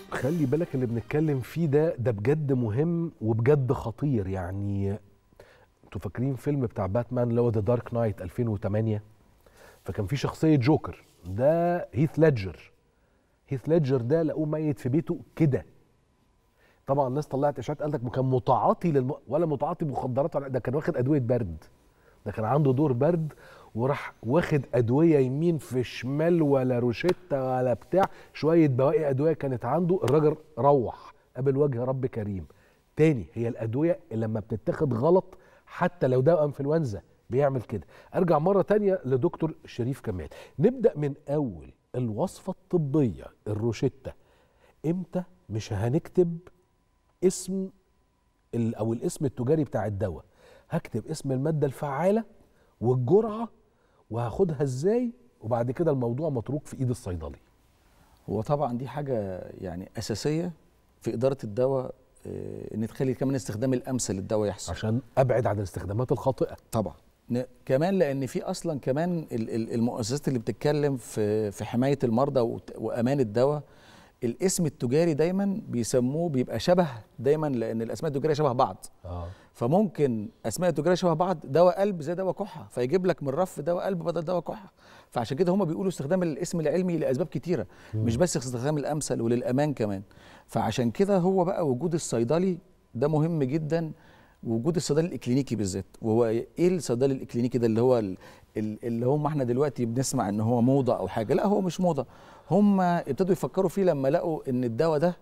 خلي بالك اللي بنتكلم فيه ده ده بجد مهم وبجد خطير يعني انتوا فاكرين فيلم بتاع باتمان اللي هو ذا دارك نايت 2008 فكان في شخصيه جوكر ده هيث ليدجر هيث ليدجر ده لقوه ميت في بيته كده طبعا الناس طلعت اشاعات قال لك كان متعاطي للم... ولا متعاطي مخدرات ولا ده كان واخد ادويه برد ده كان عنده دور برد وراح واخد ادويه يمين في شمال ولا روشته ولا بتاع شويه بواقي ادويه كانت عنده الراجل روح قابل وجه رب كريم تاني هي الادويه اللي لما بتتاخد غلط حتى لو ده انفلونزا بيعمل كده ارجع مره تانية لدكتور شريف كمال نبدا من اول الوصفه الطبيه الروشته امتى مش هنكتب اسم ال- او الاسم التجاري بتاع الدواء هكتب اسم الماده الفعاله والجرعه وهاخدها ازاي وبعد كده الموضوع متروك في ايد الصيدلي هو طبعا دي حاجه يعني اساسيه في اداره الدواء آه، ان تخلي كمان استخدام الامثل للدواء يحصل عشان ابعد عن الاستخدامات الخاطئه طبعا ن- كمان لان في اصلا كمان ال- ال- المؤسسات اللي بتتكلم في في حمايه المرضى وت- وامان الدواء الاسم التجاري دايما بيسموه بيبقى شبه دايما لان الاسماء التجاريه شبه بعض اه فممكن اسماء التجاريه شبه بعض دواء قلب زي دواء كحه فيجيب لك من الرف دواء قلب بدل دواء كحه فعشان كده هم بيقولوا استخدام الاسم العلمي لاسباب كتيره مش بس استخدام الامثل وللامان كمان فعشان كده هو بقى وجود الصيدلي ده مهم جدا وجود الصيدلي الاكلينيكي بالذات وهو ايه الصيدلي الاكلينيكي ده اللي هو ال- ال- اللي هم احنا دلوقتي بنسمع ان هو موضه او حاجه لا هو مش موضه هم ابتدوا يفكروا فيه لما لقوا ان الدواء ده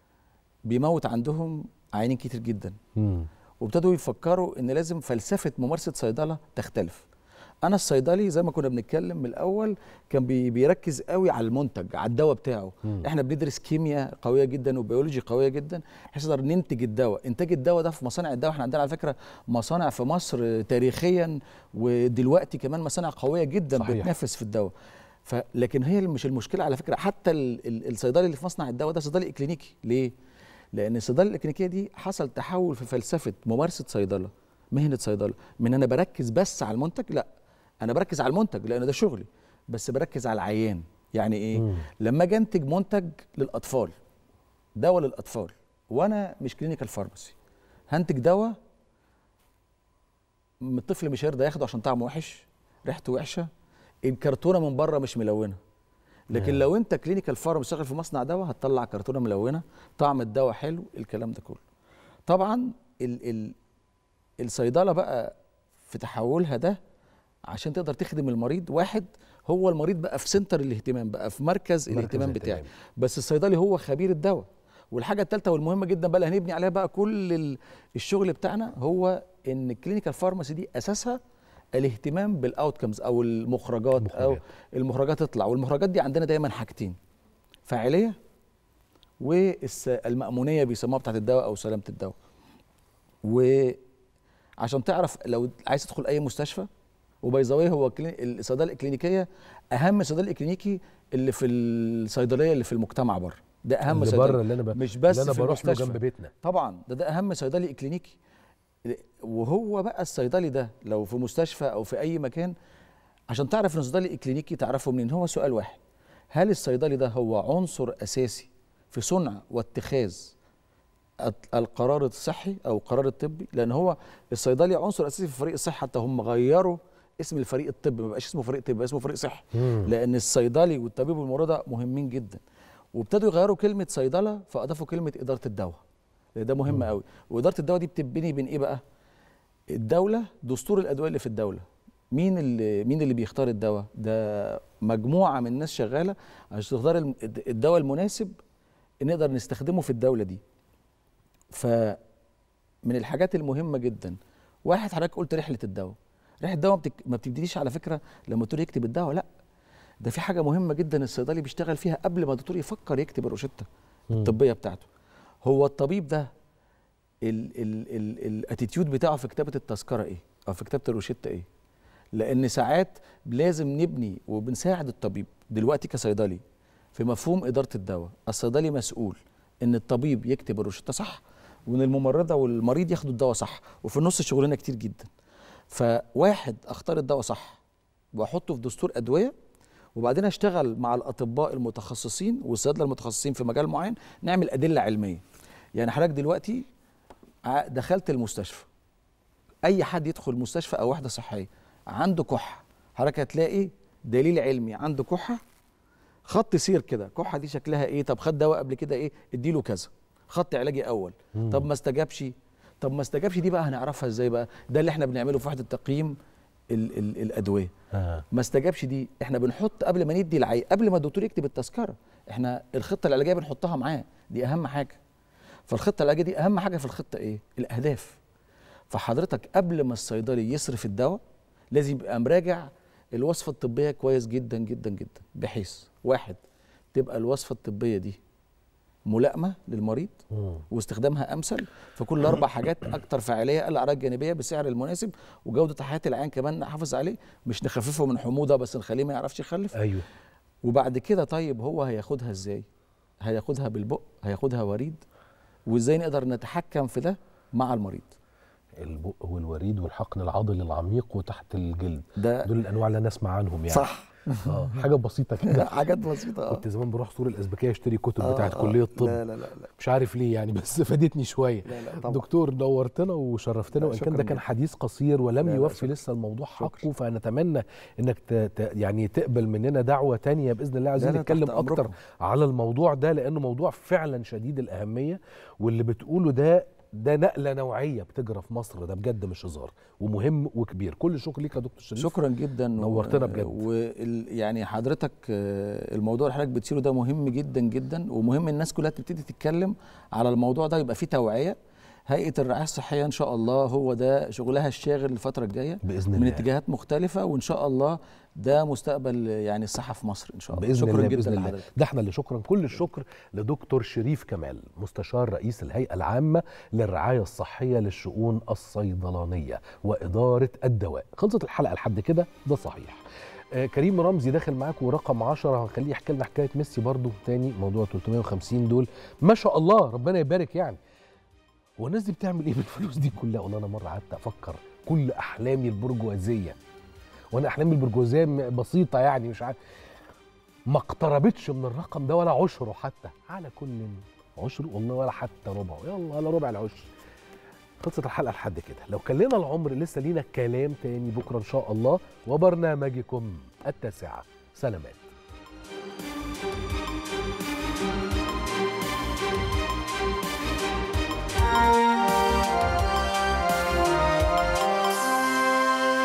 بيموت عندهم عيانين كتير جدا مم. وابتدوا يفكروا ان لازم فلسفه ممارسه صيدله تختلف انا الصيدلي زي ما كنا بنتكلم من الاول كان بي بيركز قوي على المنتج على الدواء بتاعه مم. احنا بندرس كيمياء قويه جدا وبيولوجي قويه جدا بحيث نقدر ننتج الدواء انتاج الدواء ده في مصانع الدواء احنا عندنا على فكره مصانع في مصر تاريخيا ودلوقتي كمان مصانع قويه جدا صحيح. بتنافس في الدواء ف لكن هي مش المشكله على فكره حتى ال- ال- الصيدلي اللي في مصنع الدواء ده صيدلي اكلينيكي ليه لان الصيدله الاكلينيكيه دي حصل تحول في فلسفه ممارسه صيدله مهنه صيدله من انا بركز بس على المنتج لا انا بركز على المنتج لان ده شغلي بس بركز على العيان يعني ايه مم. لما اجي انتج منتج للاطفال دواء للاطفال وانا مش كلينيكال فارماسي هنتج دواء م- الطفل مش هيرضى ياخده عشان طعمه وحش ريحته وحشه الكرتونه من بره مش ملونه لكن آه. لو انت كلينيكال فارم شغال في مصنع دواء هتطلع كرتونه ملونه طعم الدواء حلو الكلام ده كله طبعا ال ال الصيدله بقى في تحولها ده عشان تقدر تخدم المريض واحد هو المريض بقى في سنتر الاهتمام بقى في مركز, الاهتمام بتاعي الاهتمام. بس الصيدلي هو خبير الدواء والحاجه الثالثه والمهمه جدا بقى اللي هنبني عليها بقى كل ال- الشغل بتاعنا هو ان الكلينيكال فارماسي دي اساسها الاهتمام بالاوتكمز او المخرجات او المخرجات. المخرجات تطلع والمخرجات دي عندنا دايما حاجتين فاعليه والمأمونية بيسموها بتاعت الدواء أو سلامة الدواء وعشان تعرف لو عايز تدخل أي مستشفى وباي ذا واي هو كلين- الصيدله الاكلينيكيه اهم صيدلي اكلينيكي اللي في الصيدليه اللي في المجتمع بره ده اهم اللي صيدلي بره اللي انا ب... مش بس اللي انا في بروح له المستشفى. جنب بيتنا طبعا ده ده اهم صيدلي اكلينيكي وهو بقى الصيدلي ده لو في مستشفى او في اي مكان عشان تعرف ان صيدلي اكلينيكي تعرفه منين هو سؤال واحد هل الصيدلي ده هو عنصر اساسي في صنع واتخاذ الت- القرار الصحي او القرار الطبي لان هو الصيدلي عنصر اساسي في فريق الصحه حتى هم غيروا اسم الفريق الطبي ما بقاش اسمه فريق طبي بقى اسمه فريق صحي مم. لان الصيدلي والطبيب والممرضه مهمين جدا وابتدوا يغيروا كلمه صيدله فاضافوا كلمه اداره الدواء لأن ده مهم قوي واداره الدواء دي بتبني بين ايه بقى الدوله دستور الادويه اللي في الدوله مين اللي مين اللي بيختار الدواء ده مجموعه من الناس شغاله عشان تختار الم- الدواء المناسب نقدر نستخدمه في الدوله دي فمن الحاجات المهمه جدا واحد حضرتك قلت رحله الدواء رحله الدواء ما بتك- ما بتبتديش على فكره لما الدكتور يكتب الدواء لا ده في حاجه مهمه جدا الصيدلي بيشتغل فيها قبل ما الدكتور يفكر يكتب الروشته الطبيه بتاعته هو الطبيب ده الاتيتيود بتاعه في كتابه التذكره ايه او في كتابه الروشته ايه لان ساعات لازم نبني وبنساعد الطبيب دلوقتي كصيدلي في مفهوم اداره الدواء الصيدلي مسؤول ان الطبيب يكتب الروشته صح وان الممرضه والمريض ياخدوا الدواء صح وفي النص شغلنا كتير جدا فواحد اختار الدواء صح واحطه في دستور ادويه وبعدين اشتغل مع الاطباء المتخصصين والصيادله المتخصصين في مجال معين نعمل ادله علميه يعني حضرتك دلوقتي ع- دخلت المستشفى اي حد يدخل مستشفى او وحده صحيه عنده كحه حضرتك هتلاقي دليل علمي عنده كحه خط سير كده كحه دي شكلها ايه طب خد دواء قبل كده ايه اديله كذا خط علاجي اول مم. طب ما استجابش طب ما استجابش دي بقى هنعرفها ازاي بقى ده اللي احنا بنعمله في وحده تقييم ال ال الادويه آه. ما استجابش دي احنا بنحط قبل ما ندي العي قبل ما الدكتور يكتب التذكره احنا الخطه العلاجيه بنحطها معاه دي اهم حاجه فالخطه العلاجيه دي اهم حاجه في الخطه ايه الاهداف فحضرتك قبل ما الصيدلي يصرف الدواء لازم يبقى مراجع الوصفه الطبيه كويس جدا جدا جدا بحيث واحد تبقى الوصفه الطبيه دي ملائمه للمريض مم. واستخدامها امثل فكل اربع حاجات اكتر فاعليه اقل اعراض جانبيه بالسعر المناسب وجوده حياه العيان كمان نحافظ عليه مش نخففه من حموضه بس نخليه ما يعرفش يخلف ايوه وبعد كده طيب هو هياخدها ازاي هياخدها بالبق هياخدها وريد وازاي نقدر نتحكم في ده مع المريض البق والوريد والحقن العضلي العميق وتحت الجلد ده دول الانواع اللي انا اسمع عنهم يعني صح اه حاجه بسيطه كده حاجات بسيطه اه كنت زمان بروح سور الازبكيه اشتري كتب آه، بتاعت آه. كليه الطب لا لا لا لا مش عارف ليه يعني بس فادتني شويه لا لا طبعا دكتور نورتنا وشرفتنا لا، وان كان ده شكراً كان جداً. حديث قصير ولم لا، لا، يوفي شكراً. لسه الموضوع شكراً. حقه فنتمنى انك ت... ت... يعني تقبل مننا دعوه تانية باذن الله عايزين لا، لا، نتكلم تحت اكتر أمركم. على الموضوع ده لانه موضوع فعلا شديد الاهميه واللي بتقوله ده ده نقله نوعيه بتجرى في مصر ده بجد مش هزار ومهم وكبير كل الشكر ليك يا دكتور شريف شكرا جدا نورتنا بجد. وال يعني حضرتك آه، الموضوع اللي حضرتك بتثيره ده مهم جدا جدا ومهم الناس كلها تبتدي تتكلم على الموضوع ده يبقى فيه توعيه هيئه الرعايه الصحيه ان شاء الله هو ده شغلها الشاغل الفتره الجايه باذن من الله اتجاهات مختلفه وان شاء الله ده مستقبل يعني الصحه في مصر ان شاء الله باذن شكرا الله جدا باذن الله لحضرتك ده احنا اللي شكرا كل الشكر لدكتور شريف كمال مستشار رئيس الهيئه العامه للرعايه الصحيه للشؤون الصيدلانيه واداره الدواء خلصت الحلقه لحد كده ده صحيح آه كريم رمزي داخل معاك ورقم 10 هنخليه يحكي لنا حكايه ميسي برضو تاني موضوع 350 دول ما شاء الله ربنا يبارك يعني هو الناس دي بتعمل ايه بالفلوس دي كلها والله انا مره قعدت افكر كل احلامي البرجوازيه وانا احلامي البرجوازيه م- بسيطه يعني مش عارف ما اقتربتش من الرقم ده ولا عشره حتى على كل عشره والله ولا حتى ربعه يلا ولا ربع العشر خلصت الحلقه لحد كده لو كان لنا العمر لسه لينا كلام تاني بكره ان شاء الله وبرنامجكم التاسعه سلامات